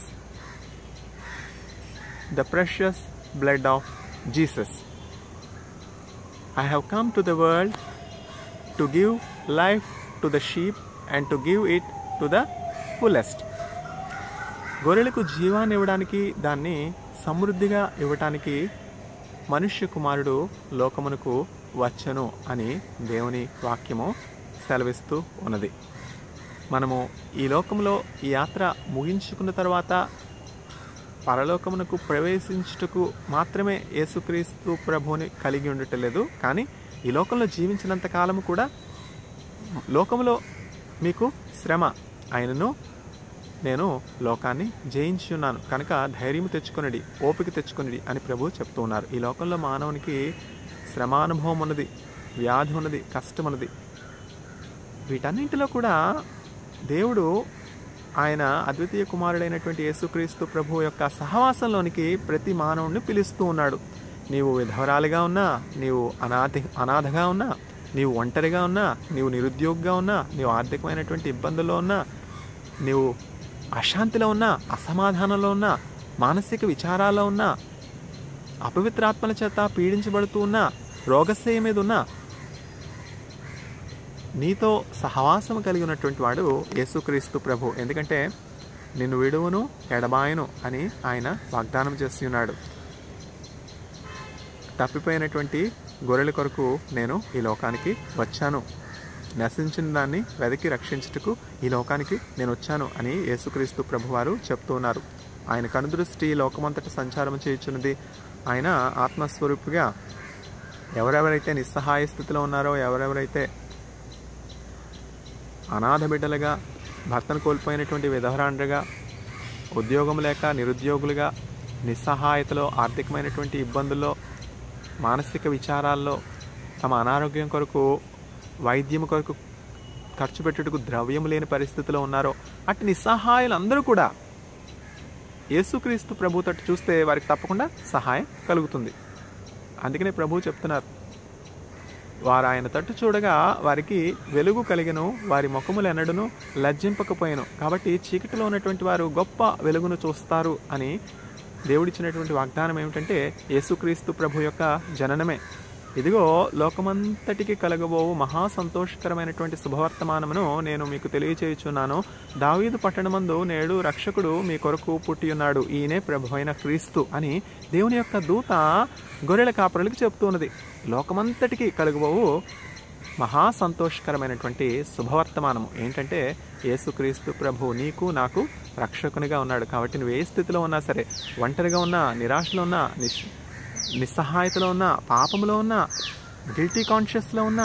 the precious blood of Jesus. I have come to the world to give life to the sheep and to give it to the fullest. గొర్రెలకు జీవాన్ని ఇవ్వడానికి దాన్ని సమృద్ధిగా ఇవ్వటానికి మనుష్య కుమారుడు లోకమునకు వచ్చను అని దేవుని వాక్యము సెలవిస్తూ ఉన్నది మనము ఈ లోకంలో ఈ యాత్ర ముగించుకున్న తర్వాత పరలోకమునకు ప్రవేశించుటకు మాత్రమే యేసుక్రీస్తు ప్రభువుని కలిగి ఉండటలేదు కానీ ఈ లోకంలో జీవించినంత కాలము కూడా లోకములో మీకు శ్రమ ఆయనను నేను లోకాన్ని జయించి ఉన్నాను కనుక ధైర్యం తెచ్చుకొనిడి ఓపిక తెచ్చుకొనిడి అని ప్రభు చెప్తూ ఉన్నారు ఈ లోకంలో మానవునికి శ్రమానుభవం ఉన్నది వ్యాధి ఉన్నది కష్టం ఉన్నది వీటన్నింటిలో కూడా దేవుడు ఆయన అద్వితీయ కుమారుడైనటువంటి యేసుక్రీస్తు ప్రభు యొక్క సహవాసంలోనికి ప్రతి మానవుడిని పిలుస్తూ ఉన్నాడు నీవు విధవరాలిగా ఉన్నా నీవు అనాథ అనాథగా ఉన్నా నీవు ఒంటరిగా ఉన్నా నీవు నిరుద్యోగిగా ఉన్నా నీవు ఆర్థికమైనటువంటి ఇబ్బందుల్లో ఉన్నా నీవు అశాంతిలో ఉన్నా అసమాధానంలో ఉన్నా మానసిక విచారాల్లో ఉన్నా అపవిత్రాత్మల చేత పీడించబడుతూ ఉన్నా రోగశయ మీద ఉన్నా నీతో సహవాసం కలిగి ఉన్నటువంటి వాడు యేసుక్రీస్తు ప్రభు ఎందుకంటే నిన్ను విడువును ఎడబాయను అని ఆయన వాగ్దానం చేసి ఉన్నాడు తప్పిపోయినటువంటి గొర్రెల కొరకు నేను ఈ లోకానికి వచ్చాను నశించిన దాన్ని వెదకి రక్షించుటకు ఈ లోకానికి నేను వచ్చాను అని యేసుక్రీస్తు ప్రభువారు చెప్తూ ఉన్నారు ఆయన కనుదృష్టి లోకమంతట సంచారం చేయుచున్నది ఆయన ఆత్మస్వరూపుగా ఎవరెవరైతే నిస్సహాయ స్థితిలో ఉన్నారో ఎవరెవరైతే అనాథ బిడ్డలుగా భర్తను కోల్పోయినటువంటి విధవరాండ్రగా ఉద్యోగం లేక నిరుద్యోగులుగా నిస్సహాయతలో ఆర్థికమైనటువంటి ఇబ్బందుల్లో మానసిక విచారాల్లో తమ అనారోగ్యం కొరకు వైద్యం కొరకు ఖర్చు పెట్టుటకు ద్రవ్యం లేని పరిస్థితిలో ఉన్నారో అటు నిస్సహాయులు అందరూ కూడా యేసుక్రీస్తు ప్రభు తట్టు చూస్తే వారికి తప్పకుండా సహాయం కలుగుతుంది అందుకనే ప్రభు చెప్తున్నారు వారు ఆయన తట్టు చూడగా వారికి వెలుగు కలిగను వారి ముఖములు ఎన్నడను లజ్జింపకపోయాను కాబట్టి చీకటిలో ఉన్నటువంటి వారు గొప్ప వెలుగును చూస్తారు అని దేవుడిచ్చినటువంటి వాగ్దానం ఏమిటంటే యేసుక్రీస్తు ప్రభు యొక్క జననమే ఇదిగో లోకమంతటికి కలగబోవు మహా సంతోషకరమైనటువంటి శుభవర్తమానమును నేను మీకు తెలియచేయుచున్నాను దావీదు పట్టణమందు నేడు రక్షకుడు మీ కొరకు పుట్టి ఉన్నాడు ఈయనే ప్రభు అయిన క్రీస్తు అని దేవుని యొక్క దూత గొర్రెల కాపరులకు చెప్తున్నది లోకమంతటికి కలుగబోవు మహా సంతోషకరమైనటువంటి శుభవర్తమానము ఏంటంటే యేసుక్రీస్తు ప్రభు నీకు నాకు రక్షకునిగా ఉన్నాడు కాబట్టి నువ్వు ఏ స్థితిలో ఉన్నా సరే ఒంటరిగా ఉన్నా నిరాశలో ఉన్నా నిష్ నిస్సహాయతలో ఉన్నా పాపంలో ఉన్నా గిల్టీ కాన్షియస్లో ఉన్నా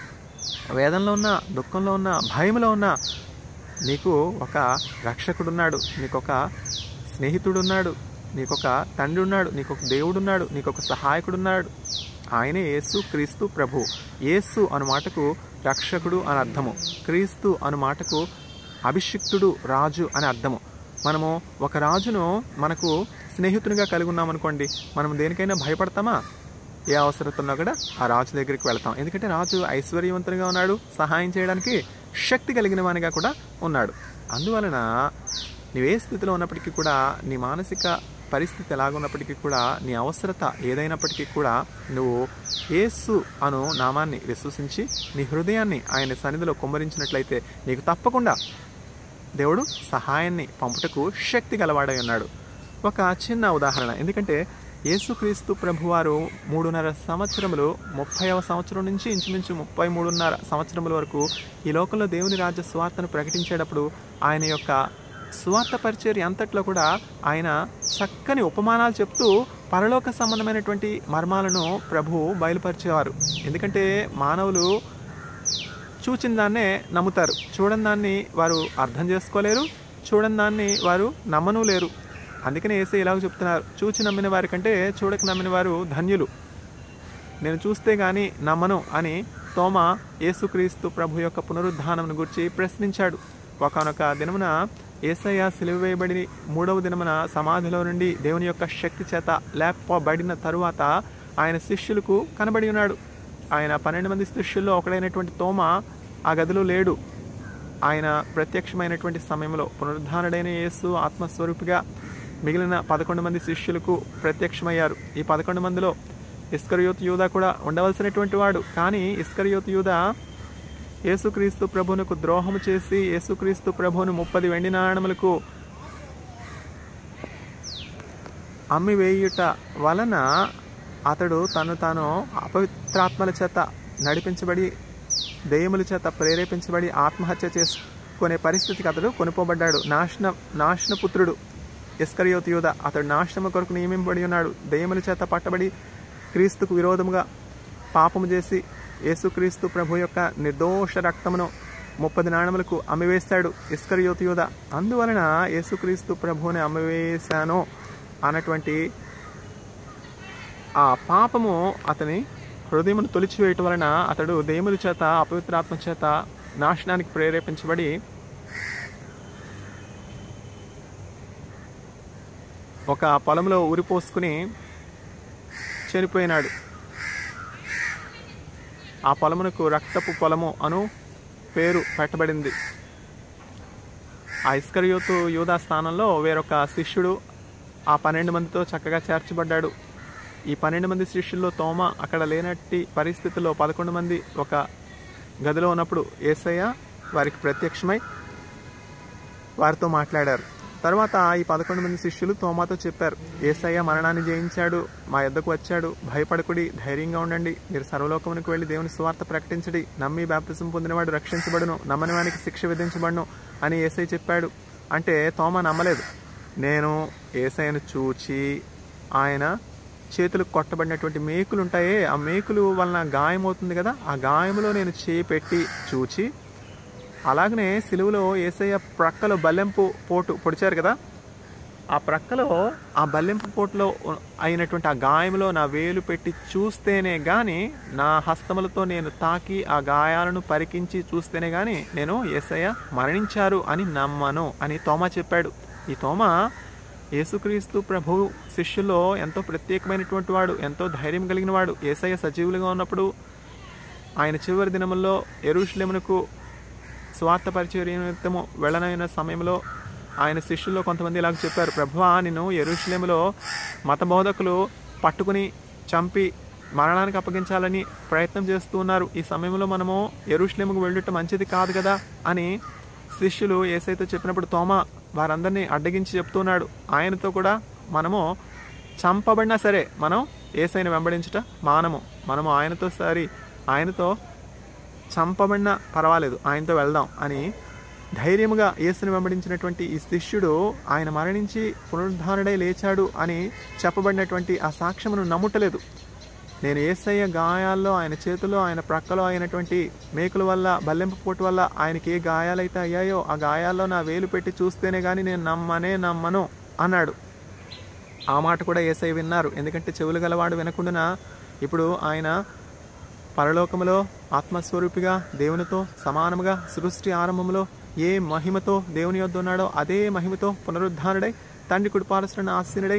వేదంలో ఉన్నా దుఃఖంలో ఉన్నా భయంలో ఉన్నా నీకు ఒక రక్షకుడున్నాడు నీకు ఒక స్నేహితుడున్నాడు నీకు ఒక తండ్రి ఉన్నాడు నీకు ఒక దేవుడున్నాడు నీకు ఒక సహాయకుడున్నాడు ఆయనే యేసు క్రీస్తు ప్రభు యేసు అను మాటకు రక్షకుడు అని అర్థము క్రీస్తు అను మాటకు అభిషిక్తుడు రాజు అని అర్థము మనము ఒక రాజును మనకు స్నేహితునిగా కలిగి ఉన్నామనుకోండి మనం దేనికైనా భయపడతామా ఏ అవసరత ఉన్నా కూడా ఆ రాజు దగ్గరికి వెళ్తాం ఎందుకంటే రాజు ఐశ్వర్యవంతునిగా ఉన్నాడు సహాయం చేయడానికి శక్తి కలిగిన వానిగా కూడా ఉన్నాడు అందువలన నీవే స్థితిలో ఉన్నప్పటికీ కూడా నీ మానసిక పరిస్థితి ఎలాగున్నప్పటికీ కూడా నీ అవసరత ఏదైనప్పటికీ కూడా నువ్వు యేసు అను నామాన్ని విశ్వసించి నీ హృదయాన్ని ఆయన సన్నిధిలో కుమ్మరించినట్లయితే నీకు తప్పకుండా దేవుడు సహాయాన్ని పంపుటకు శక్తి గలవాడై ఉన్నాడు ఒక చిన్న ఉదాహరణ ఎందుకంటే యేసుక్రీస్తు ప్రభువారు మూడున్నర సంవత్సరములు ముప్పైవ సంవత్సరం నుంచి ఇంచుమించు ముప్పై మూడున్నర సంవత్సరముల వరకు ఈ లోకంలో దేవుని రాజ్య స్వార్థను ప్రకటించేటప్పుడు ఆయన యొక్క స్వార్థ పరిచర్య అంతట్లో కూడా ఆయన చక్కని ఉపమానాలు చెప్తూ పరలోక సంబంధమైనటువంటి మర్మాలను ప్రభు బయలుపరిచేవారు ఎందుకంటే మానవులు చూచిన దాన్నే నమ్ముతారు చూడని దాన్ని వారు అర్థం చేసుకోలేరు చూడని దాన్ని వారు నమ్మను లేరు అందుకనే ఏసే ఇలాగ చెప్తున్నారు చూచి నమ్మిన వారి కంటే చూడక నమ్మిన వారు ధన్యులు నేను చూస్తే గాని నమ్మను అని తోమ యేసుక్రీస్తు ప్రభు యొక్క పునరుద్ధానమును గురించి ప్రశ్నించాడు ఒకనొక దినమున ఏసయ్య సిలువ వేయబడి మూడవ దినమున సమాధిలో నుండి దేవుని యొక్క శక్తి చేత లేపబడిన తరువాత ఆయన శిష్యులకు కనబడి ఉన్నాడు ఆయన పన్నెండు మంది శిష్యుల్లో ఒకడైనటువంటి తోమ ఆ గదిలో లేడు ఆయన ప్రత్యక్షమైనటువంటి సమయంలో పునరుద్ధానుడైన యేసు ఆత్మస్వరూపిగా మిగిలిన పదకొండు మంది శిష్యులకు ప్రత్యక్షమయ్యారు ఈ పదకొండు మందిలో ఇస్కరియోత్ యూదా కూడా ఉండవలసినటువంటి వాడు కానీ ఇస్కరియోత్ యూదా యేసుక్రీస్తు ప్రభువునకు ద్రోహము చేసి యేసుక్రీస్తు ప్రభువును ముప్పది వెండి నాణములకు అమ్మి వేయుట వలన అతడు తను తాను అపవిత్రాత్మల చేత నడిపించబడి దెయ్యముల చేత ప్రేరేపించబడి ఆత్మహత్య చేసుకునే పరిస్థితికి అతడు కొనుపోబడ్డాడు నాశన నాశనపుత్రుడు ఇస్కరియోత్ యూద అతడు నాశనము కొరకు నియమింపబడి ఉన్నాడు దెయ్యముల చేత పట్టబడి క్రీస్తుకు విరోధముగా పాపము చేసి యేసుక్రీస్తు ప్రభు యొక్క నిర్దోష రక్తమును ముప్పది నాణములకు అమ్మివేశాడు ఇస్కరియోత్ యూద అందువలన యేసుక్రీస్తు ప్రభువుని అమ్మివేశాను అన్నటువంటి ఆ పాపము అతని హృదయమును తొలిచివేయటం వలన అతడు దేవుని చేత అపవిత్రాత్మ చేత నాశనానికి ప్రేరేపించబడి ఒక పొలంలో ఉరిపోసుకుని చనిపోయినాడు ఆ పొలమునకు రక్తపు పొలము అను పేరు పెట్టబడింది ఆ ఇస్కరియోతు యూదా స్థానంలో వేరొక శిష్యుడు ఆ పన్నెండు మందితో చక్కగా చేర్చబడ్డాడు ఈ పన్నెండు మంది శిష్యుల్లో తోమ అక్కడ లేనట్టి పరిస్థితుల్లో పదకొండు మంది ఒక గదిలో ఉన్నప్పుడు ఏసయ్య వారికి ప్రత్యక్షమై వారితో మాట్లాడారు తర్వాత ఈ పదకొండు మంది శిష్యులు తోమాతో చెప్పారు ఏసయ్య మరణాన్ని జయించాడు మా యొద్దకు వచ్చాడు భయపడకుడి ధైర్యంగా ఉండండి మీరు సర్వలోకమునికి వెళ్ళి దేవుని స్వార్థ ప్రకటించడి నమ్మి బాప్తిజం పొందినవాడు రక్షించబడును నమ్మని వానికి శిక్ష విధించబడును అని ఏసై చెప్పాడు అంటే తోమ నమ్మలేదు నేను ఏసయ్యను చూచి ఆయన చేతులకు కొట్టబడినటువంటి మేకులు ఉంటాయే ఆ మేకులు వలన గాయం అవుతుంది కదా ఆ గాయంలో నేను చేయి పెట్టి చూచి అలాగనే సిలువలో ఏసయ్య ప్రక్కలో బల్లెంపు పోటు పొడిచారు కదా ఆ ప్రక్కలో ఆ బల్లెంపు పోటులో అయినటువంటి ఆ గాయంలో నా వేలు పెట్టి చూస్తేనే కానీ నా హస్తములతో నేను తాకి ఆ గాయాలను పరికించి చూస్తేనే కానీ నేను ఏసయ్య మరణించారు అని నమ్మను అని తోమా చెప్పాడు ఈ తోమా యేసుక్రీస్తు ప్రభు శిష్యుల్లో ఎంతో ప్రత్యేకమైనటువంటి వాడు ఎంతో ధైర్యం కలిగిన వాడు ఏసయ్య సజీవులుగా ఉన్నప్పుడు ఆయన చివరి దినముల్లో ఎరుషులేమునకు స్వార్థ పరిచర్య నిమిత్తము వెళ్ళనైన సమయంలో ఆయన శిష్యుల్లో కొంతమంది ఇలాగ చెప్పారు ప్రభువా నేను ఎరుషులేములో మత బోధకులు పట్టుకుని చంపి మరణానికి అప్పగించాలని ప్రయత్నం చేస్తూ ఉన్నారు ఈ సమయంలో మనము ఎరుషులేముకు వెళ్ళుట మంచిది కాదు కదా అని శిష్యులు ఏసైతే చెప్పినప్పుడు తోమ వారందరినీ అడ్డగించి చెప్తున్నాడు ఆయనతో కూడా మనము చంపబడినా సరే మనం ఏసైని వెంబడించుట మానము మనము ఆయనతో సరి ఆయనతో చంపబడినా పర్వాలేదు ఆయనతో వెళ్దాం అని ధైర్యముగా యేసుని వెంబడించినటువంటి ఈ శిష్యుడు ఆయన మరణించి పునరుద్ధారణై లేచాడు అని చెప్పబడినటువంటి ఆ సాక్ష్యమును నమ్ముటలేదు నేను ఏసయ్య గాయాల్లో ఆయన చేతిలో ఆయన ప్రక్కలో అయినటువంటి మేకుల వల్ల బల్లెంపు పోటు వల్ల ఆయనకి ఏ గాయాలైతే అయ్యాయో ఆ గాయాల్లో నా వేలు పెట్టి చూస్తేనే కానీ నేను నమ్మనే నమ్మను అన్నాడు ఆ మాట కూడా ఏసై విన్నారు ఎందుకంటే చెవులు గలవాడు వినకుండా ఇప్పుడు ఆయన పరలోకములో ఆత్మస్వరూపిగా దేవునితో సమానముగా సృష్టి ఆరంభంలో ఏ మహిమతో దేవుని యొద్ద ఉన్నాడో అదే మహిమతో పునరుద్ధారుడై తండ్రి కుడిపారసులను ఆశీనుడై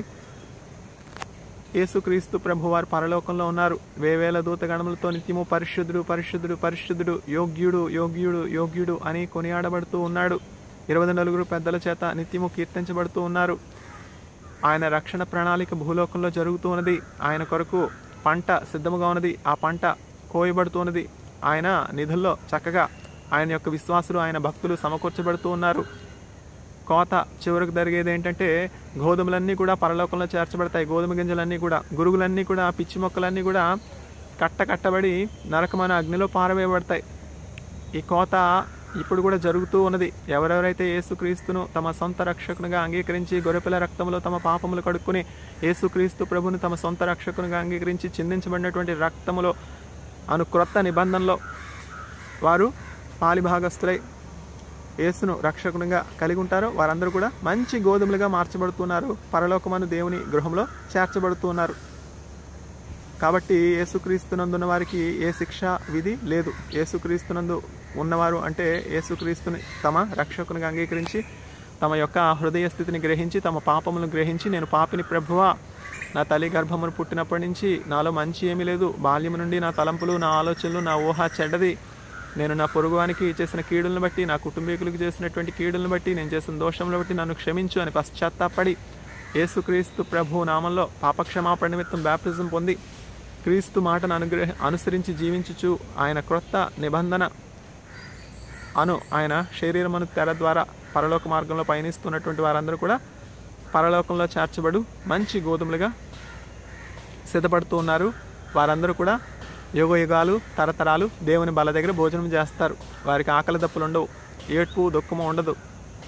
యేసుక్రీస్తు ప్రభువారు పరలోకంలో ఉన్నారు వేవేల దూతగణములతో నిత్యము పరిశుద్ధుడు పరిశుద్ధుడు పరిశుద్ధుడు యోగ్యుడు యోగ్యుడు యోగ్యుడు అని కొనియాడబడుతూ ఉన్నాడు ఇరవై నలుగురు పెద్దల చేత నిత్యము కీర్తించబడుతూ ఉన్నారు ఆయన రక్షణ ప్రణాళిక భూలోకంలో జరుగుతూ ఉన్నది ఆయన కొరకు పంట సిద్ధముగా ఉన్నది ఆ పంట కోయబడుతున్నది ఆయన నిధుల్లో చక్కగా ఆయన యొక్క విశ్వాసులు ఆయన భక్తులు సమకూర్చబడుతూ ఉన్నారు కోత చివరకు జరిగేది ఏంటంటే గోధుమలన్నీ కూడా పరలోకంలో చేర్చబడతాయి గోధుమ గింజలన్నీ కూడా గురుగులన్నీ కూడా పిచ్చి మొక్కలన్నీ కూడా కట్ట కట్టబడి నరకమైన అగ్నిలో పారవేయబడతాయి ఈ కోత ఇప్పుడు కూడా జరుగుతూ ఉన్నది ఎవరెవరైతే యేసుక్రీస్తును తమ సొంత రక్షకునిగా అంగీకరించి గొర్రెపిల్ల రక్తంలో తమ పాపములు కడుక్కుని యేసుక్రీస్తు ప్రభుని తమ సొంత రక్షకునిగా అంగీకరించి చిందించబడినటువంటి రక్తములో అను క్రొత్త నిబంధనలో వారు పాలిభాగస్తులై యేసును రక్షకునిగా కలిగి ఉంటారో వారందరూ కూడా మంచి గోధుమలుగా మార్చబడుతున్నారు పరలోకమను దేవుని గృహంలో చేర్చబడుతున్నారు కాబట్టి యేసుక్రీస్తునందున్న వారికి ఏ శిక్ష విధి లేదు యేసుక్రీస్తునందు ఉన్నవారు అంటే యేసుక్రీస్తుని తమ రక్షకునిగా అంగీకరించి తమ యొక్క హృదయ స్థితిని గ్రహించి తమ పాపములను గ్రహించి నేను పాపిని ప్రభువా నా తల్లి గర్భమును పుట్టినప్పటి నుంచి నాలో మంచి ఏమీ లేదు బాల్యం నుండి నా తలంపులు నా ఆలోచనలు నా ఊహ చెడ్డది నేను నా పొరుగువానికి చేసిన కీడులను బట్టి నా కుటుంబీకులకు చేసినటువంటి కీడులను బట్టి నేను చేసిన దోషములను బట్టి నన్ను క్షమించు అని పశ్చాత్తాపడి యేసుక్రీస్తు ప్రభు నామంలో పాపక్షమాపణ నిమిత్తం బ్యాప్టిజం పొంది క్రీస్తు మాటను అనుగ్రహ అనుసరించి జీవించుచు ఆయన క్రొత్త నిబంధన అను ఆయన శరీరమును తెర ద్వారా పరలోక మార్గంలో పయనిస్తున్నటువంటి వారందరూ కూడా పరలోకంలో చేర్చబడు మంచి గోధుమలుగా సిద్ధపడుతూ ఉన్నారు వారందరూ కూడా యుగ యుగాలు తరతరాలు దేవుని బల దగ్గర భోజనం చేస్తారు వారికి ఆకలి దప్పులు ఉండవు ఏడ్పు దుఃఖము ఉండదు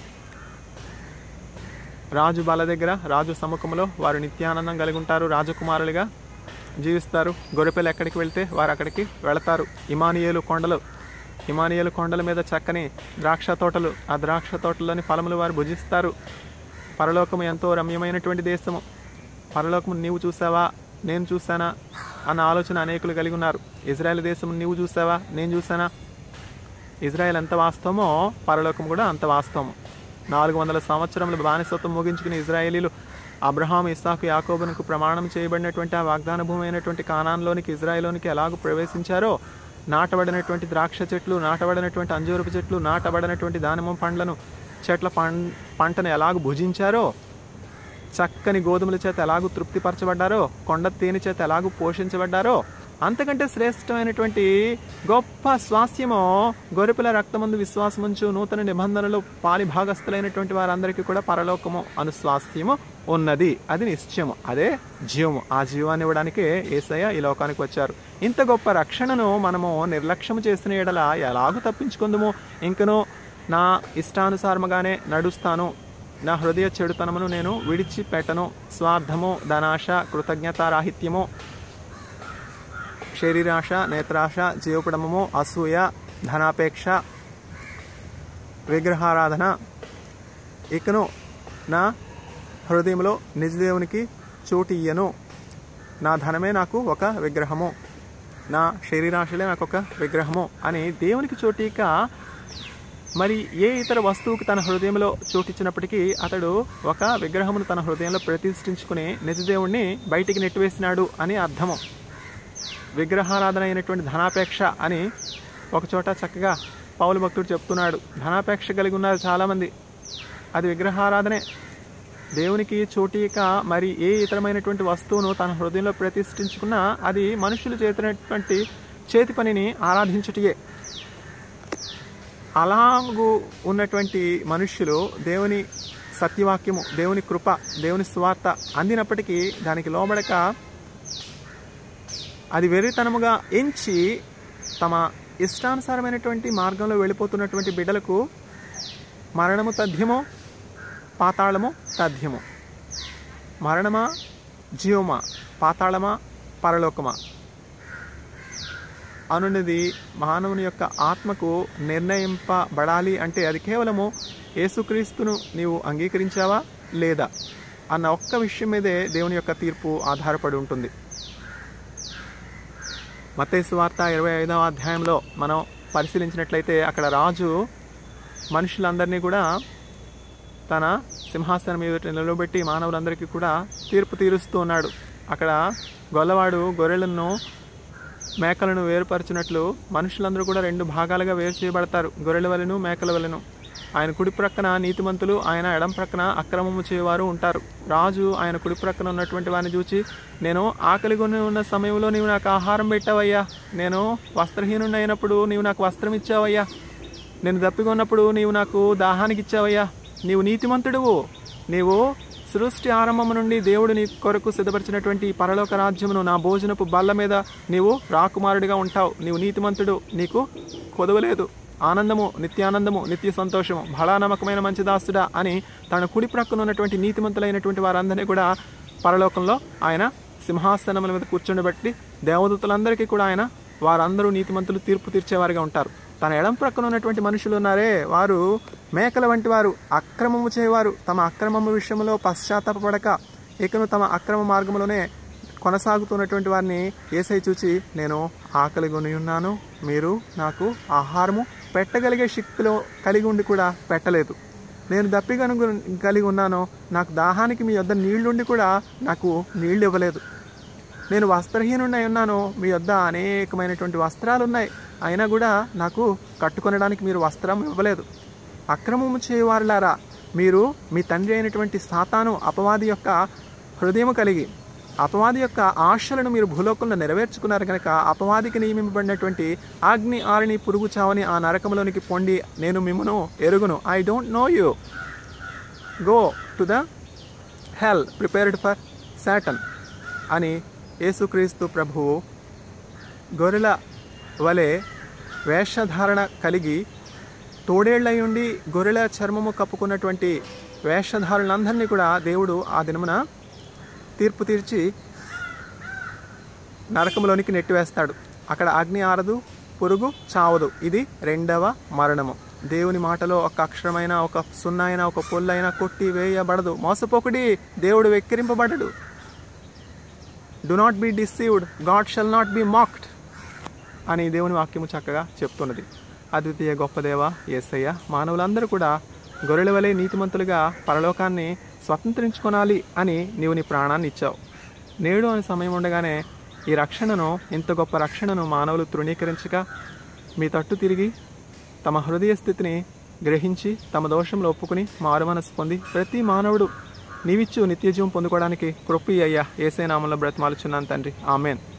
రాజు బల దగ్గర రాజు సముఖంలో వారు నిత్యానందం కలిగి ఉంటారు రాజకుమారులుగా జీవిస్తారు గొర్రెపిల్ల ఎక్కడికి వెళ్తే వారు అక్కడికి వెళతారు ఇమానియేలు కొండలు హిమానియలు కొండల మీద చక్కని ద్రాక్ష తోటలు ఆ ద్రాక్ష తోటల్లోని ఫలములు వారు భుజిస్తారు పరలోకము ఎంతో రమ్యమైనటువంటి దేశము పరలోకము నీవు చూసావా నేను చూసానా అన్న ఆలోచన అనేకులు కలిగి ఉన్నారు ఇజ్రాయెల్ దేశం నీవు చూసావా నేను చూసానా ఇజ్రాయెల్ ఎంత వాస్తవమో పరలోకం కూడా అంత వాస్తవము నాలుగు వందల సంవత్సరముల బానిసత్వం ముగించుకుని ఇజ్రాయేలీలు అబ్రహాం ఇస్సాకు యాకోబునకు ప్రమాణం చేయబడినటువంటి ఆ వాగ్దాన భూమి అయినటువంటి కానాన్లోనికి ఇజ్రాయెల్లోనికి ఎలాగో ప్రవేశించారో నాటబడినటువంటి ద్రాక్ష చెట్లు నాటబడినటువంటి అంజూరపు చెట్లు నాటబడినటువంటి దానిమ్మ పండ్లను చెట్ల పం పంటను ఎలాగ భుజించారో చక్కని గోధుమల చేత ఎలాగూ తృప్తిపరచబడ్డారో కొండ తేనె చేత ఎలాగూ పోషించబడ్డారో అంతకంటే శ్రేష్టమైనటువంటి గొప్ప స్వాస్థ్యము గొర్రెపిల్ల రక్తమందు విశ్వాసముంచు నూతన నిబంధనలు పాలి భాగస్థులైనటువంటి వారందరికీ కూడా పరలోకము అను స్వాస్థ్యము ఉన్నది అది నిశ్చయము అదే జీవము ఆ జీవాన్ని ఇవ్వడానికే ఏసయ్య ఈ లోకానికి వచ్చారు ఇంత గొప్ప రక్షణను మనము నిర్లక్ష్యం చేసిన ఎడల ఎలాగూ తప్పించుకుందుము ఇంకనూ నా ఇష్టానుసారముగానే నడుస్తాను నా హృదయ చెడుతనమును నేను విడిచిపెట్టను స్వార్థము ధనాశ కృతజ్ఞతారాహిత్యము శరీరాశ నేత్రాశ జీవకుడమము అసూయ ధనాపేక్ష విగ్రహారాధన ఇకను నా హృదయంలో నిజదేవునికి చోటు ఇయ్యను నా ధనమే నాకు ఒక విగ్రహము నా శరీరాశలే నాకు ఒక విగ్రహము అని దేవునికి చోటీక మరి ఏ ఇతర వస్తువుకి తన హృదయంలో చోటిచ్చినప్పటికీ అతడు ఒక విగ్రహమును తన హృదయంలో ప్రతిష్ఠించుకుని నిజదేవుణ్ణి బయటికి నెట్టివేసినాడు అని అర్థము విగ్రహారాధన అయినటువంటి ధనాపేక్ష అని ఒకచోట చక్కగా పౌలు భక్తుడు చెప్తున్నాడు ధనాపేక్ష కలిగి ఉన్నారు చాలామంది అది విగ్రహారాధనే దేవునికి చోటీక మరి ఏ ఇతరమైనటువంటి వస్తువును తన హృదయంలో ప్రతిష్ఠించుకున్నా అది మనుషులు చేసినటువంటి చేతి పనిని ఆరాధించుటియే అలాగూ ఉన్నటువంటి మనుష్యులు దేవుని సత్యవాక్యము దేవుని కృప దేవుని స్వార్థ అందినప్పటికీ దానికి లోబడక అది వెర్రితనముగా ఎంచి తమ ఇష్టానుసారమైనటువంటి మార్గంలో వెళ్ళిపోతున్నటువంటి బిడ్డలకు మరణము తథ్యము పాతాళము తథ్యము మరణమా జీవమా పాతాళమా పరలోకమా అనున్నది మానవుని యొక్క ఆత్మకు నిర్ణయింపబడాలి అంటే అది కేవలము యేసుక్రీస్తును నీవు అంగీకరించావా లేదా అన్న ఒక్క విషయం మీదే దేవుని యొక్క తీర్పు ఆధారపడి ఉంటుంది మత్తేసు వార్త ఇరవై ఐదవ అధ్యాయంలో మనం పరిశీలించినట్లయితే అక్కడ రాజు మనుషులందరినీ కూడా తన సింహాసనం మీద నిలబెట్టి మానవులందరికీ కూడా తీర్పు తీరుస్తూ ఉన్నాడు అక్కడ గొల్లవాడు గొర్రెలను మేకలను వేరుపరచినట్లు మనుషులందరూ కూడా రెండు భాగాలుగా వేరు చేయబడతారు గొర్రెల వలెను మేకల వలెను ఆయన కుడి ప్రక్కన నీతిమంతులు ఆయన ఎడం ప్రక్కన అక్రమము చేయవారు ఉంటారు రాజు ఆయన కుడి ప్రక్కన ఉన్నటువంటి వారిని చూచి నేను ఆకలిగొని ఉన్న సమయంలో నీవు నాకు ఆహారం పెట్టావయ్యా నేను వస్త్రహీనుడు అయినప్పుడు నీవు నాకు వస్త్రం ఇచ్చావయ్యా నేను దప్పికొన్నప్పుడు నీవు నాకు దాహానికి ఇచ్చావయ్యా నీవు నీతిమంతుడువు నీవు సృష్టి ఆరంభం నుండి దేవుడు నీ కొరకు సిద్ధపరిచినటువంటి ఈ పరలోక రాజ్యమును నా భోజనపు బల్ల మీద నీవు రాకుమారుడిగా ఉంటావు నీవు నీతిమంతుడు నీకు కొదవలేదు ఆనందము నిత్యానందము నిత్య సంతోషము బలా నమ్మకమైన మంచి దాసుడా అని తన కుడి ప్రక్కన ఉన్నటువంటి నీతిమంతులైనటువంటి వారందరినీ కూడా పరలోకంలో ఆయన సింహాసనముల మీద కూర్చుండబెట్టి దేవదూతలందరికీ కూడా ఆయన వారందరూ నీతిమంతులు తీర్పు తీర్చేవారుగా ఉంటారు తన ఎడం ప్రక్కన ఉన్నటువంటి మనుషులు ఉన్నారే వారు మేకల వంటి వారు అక్రమము చేయవారు తమ అక్రమము విషయంలో పశ్చాత్తాపడక ఇకను తమ అక్రమ మార్గంలోనే కొనసాగుతున్నటువంటి వారిని ఏసై చూచి నేను ఆకలి కొని ఉన్నాను మీరు నాకు ఆహారము పెట్టగలిగే శక్తిలో కలిగి ఉండి కూడా పెట్టలేదు నేను దప్పిగను కలిగి ఉన్నాను నాకు దాహానికి మీ వద్ద నీళ్లుండి కూడా నాకు నీళ్లు ఇవ్వలేదు నేను వస్త్రహీనుడై ఉన్నాను మీ వద్ద అనేకమైనటువంటి వస్త్రాలు ఉన్నాయి అయినా కూడా నాకు కట్టుకొనడానికి మీరు వస్త్రం ఇవ్వలేదు అక్రమము చేయవారులారా మీరు మీ తండ్రి అయినటువంటి సాతాను అపవాది యొక్క హృదయం కలిగి అపవాది యొక్క ఆశలను మీరు భూలోకంలో నెరవేర్చుకున్నారు కనుక అపవాదికి నియమింపబడినటువంటి అగ్ని ఆరిని పురుగు చావని ఆ నరకంలోనికి పొండి నేను మిమ్మను ఎరుగును I don't know you go to the hell prepared for Satan అని యేసుక్రీస్తు ప్రభువు గొర్రెల వలె వేషధారణ కలిగి తోడేళ్లై ఉండి గొర్రెల చర్మము కప్పుకున్నటువంటి వేషధారులందరినీ కూడా దేవుడు ఆ దినమున తీర్పు తీర్చి నరకంలోనికి నెట్టివేస్తాడు అక్కడ అగ్ని ఆరదు పురుగు చావదు ఇది రెండవ మరణము దేవుని మాటలో ఒక అక్షరమైన ఒక సున్నా అయినా ఒక పొల్లైనా కొట్టి వేయబడదు మోసపోకుడి దేవుడు వెక్కిరింపబడడు do not be deceived God shall not be mocked అని దేవుని వాక్యము చక్కగా చెప్తున్నది అద్వితీయ గొప్ప దేవ ఏసయ్య మానవులందరూ కూడా గొర్రెల వలె నీతిమంతులుగా పరలోకాన్ని స్వతంత్రించుకొనాలి అని నీవు నీ ప్రాణాన్ని ఇచ్చావు నేడు అనే సమయం ఉండగానే ఈ రక్షణను ఇంత గొప్ప రక్షణను మానవులు తృణీకరించక మీ తట్టు తిరిగి తమ హృదయ స్థితిని గ్రహించి తమ దోషంలో ఒప్పుకుని మారు మనసు పొంది ప్రతి మానవుడు నీవిచ్చు నిత్యజీవం పొందుకోవడానికి కృపి అయ్యా ఏసే నామంలో బ్రతిమాలుచున్నాను తండ్రి ఆమెన్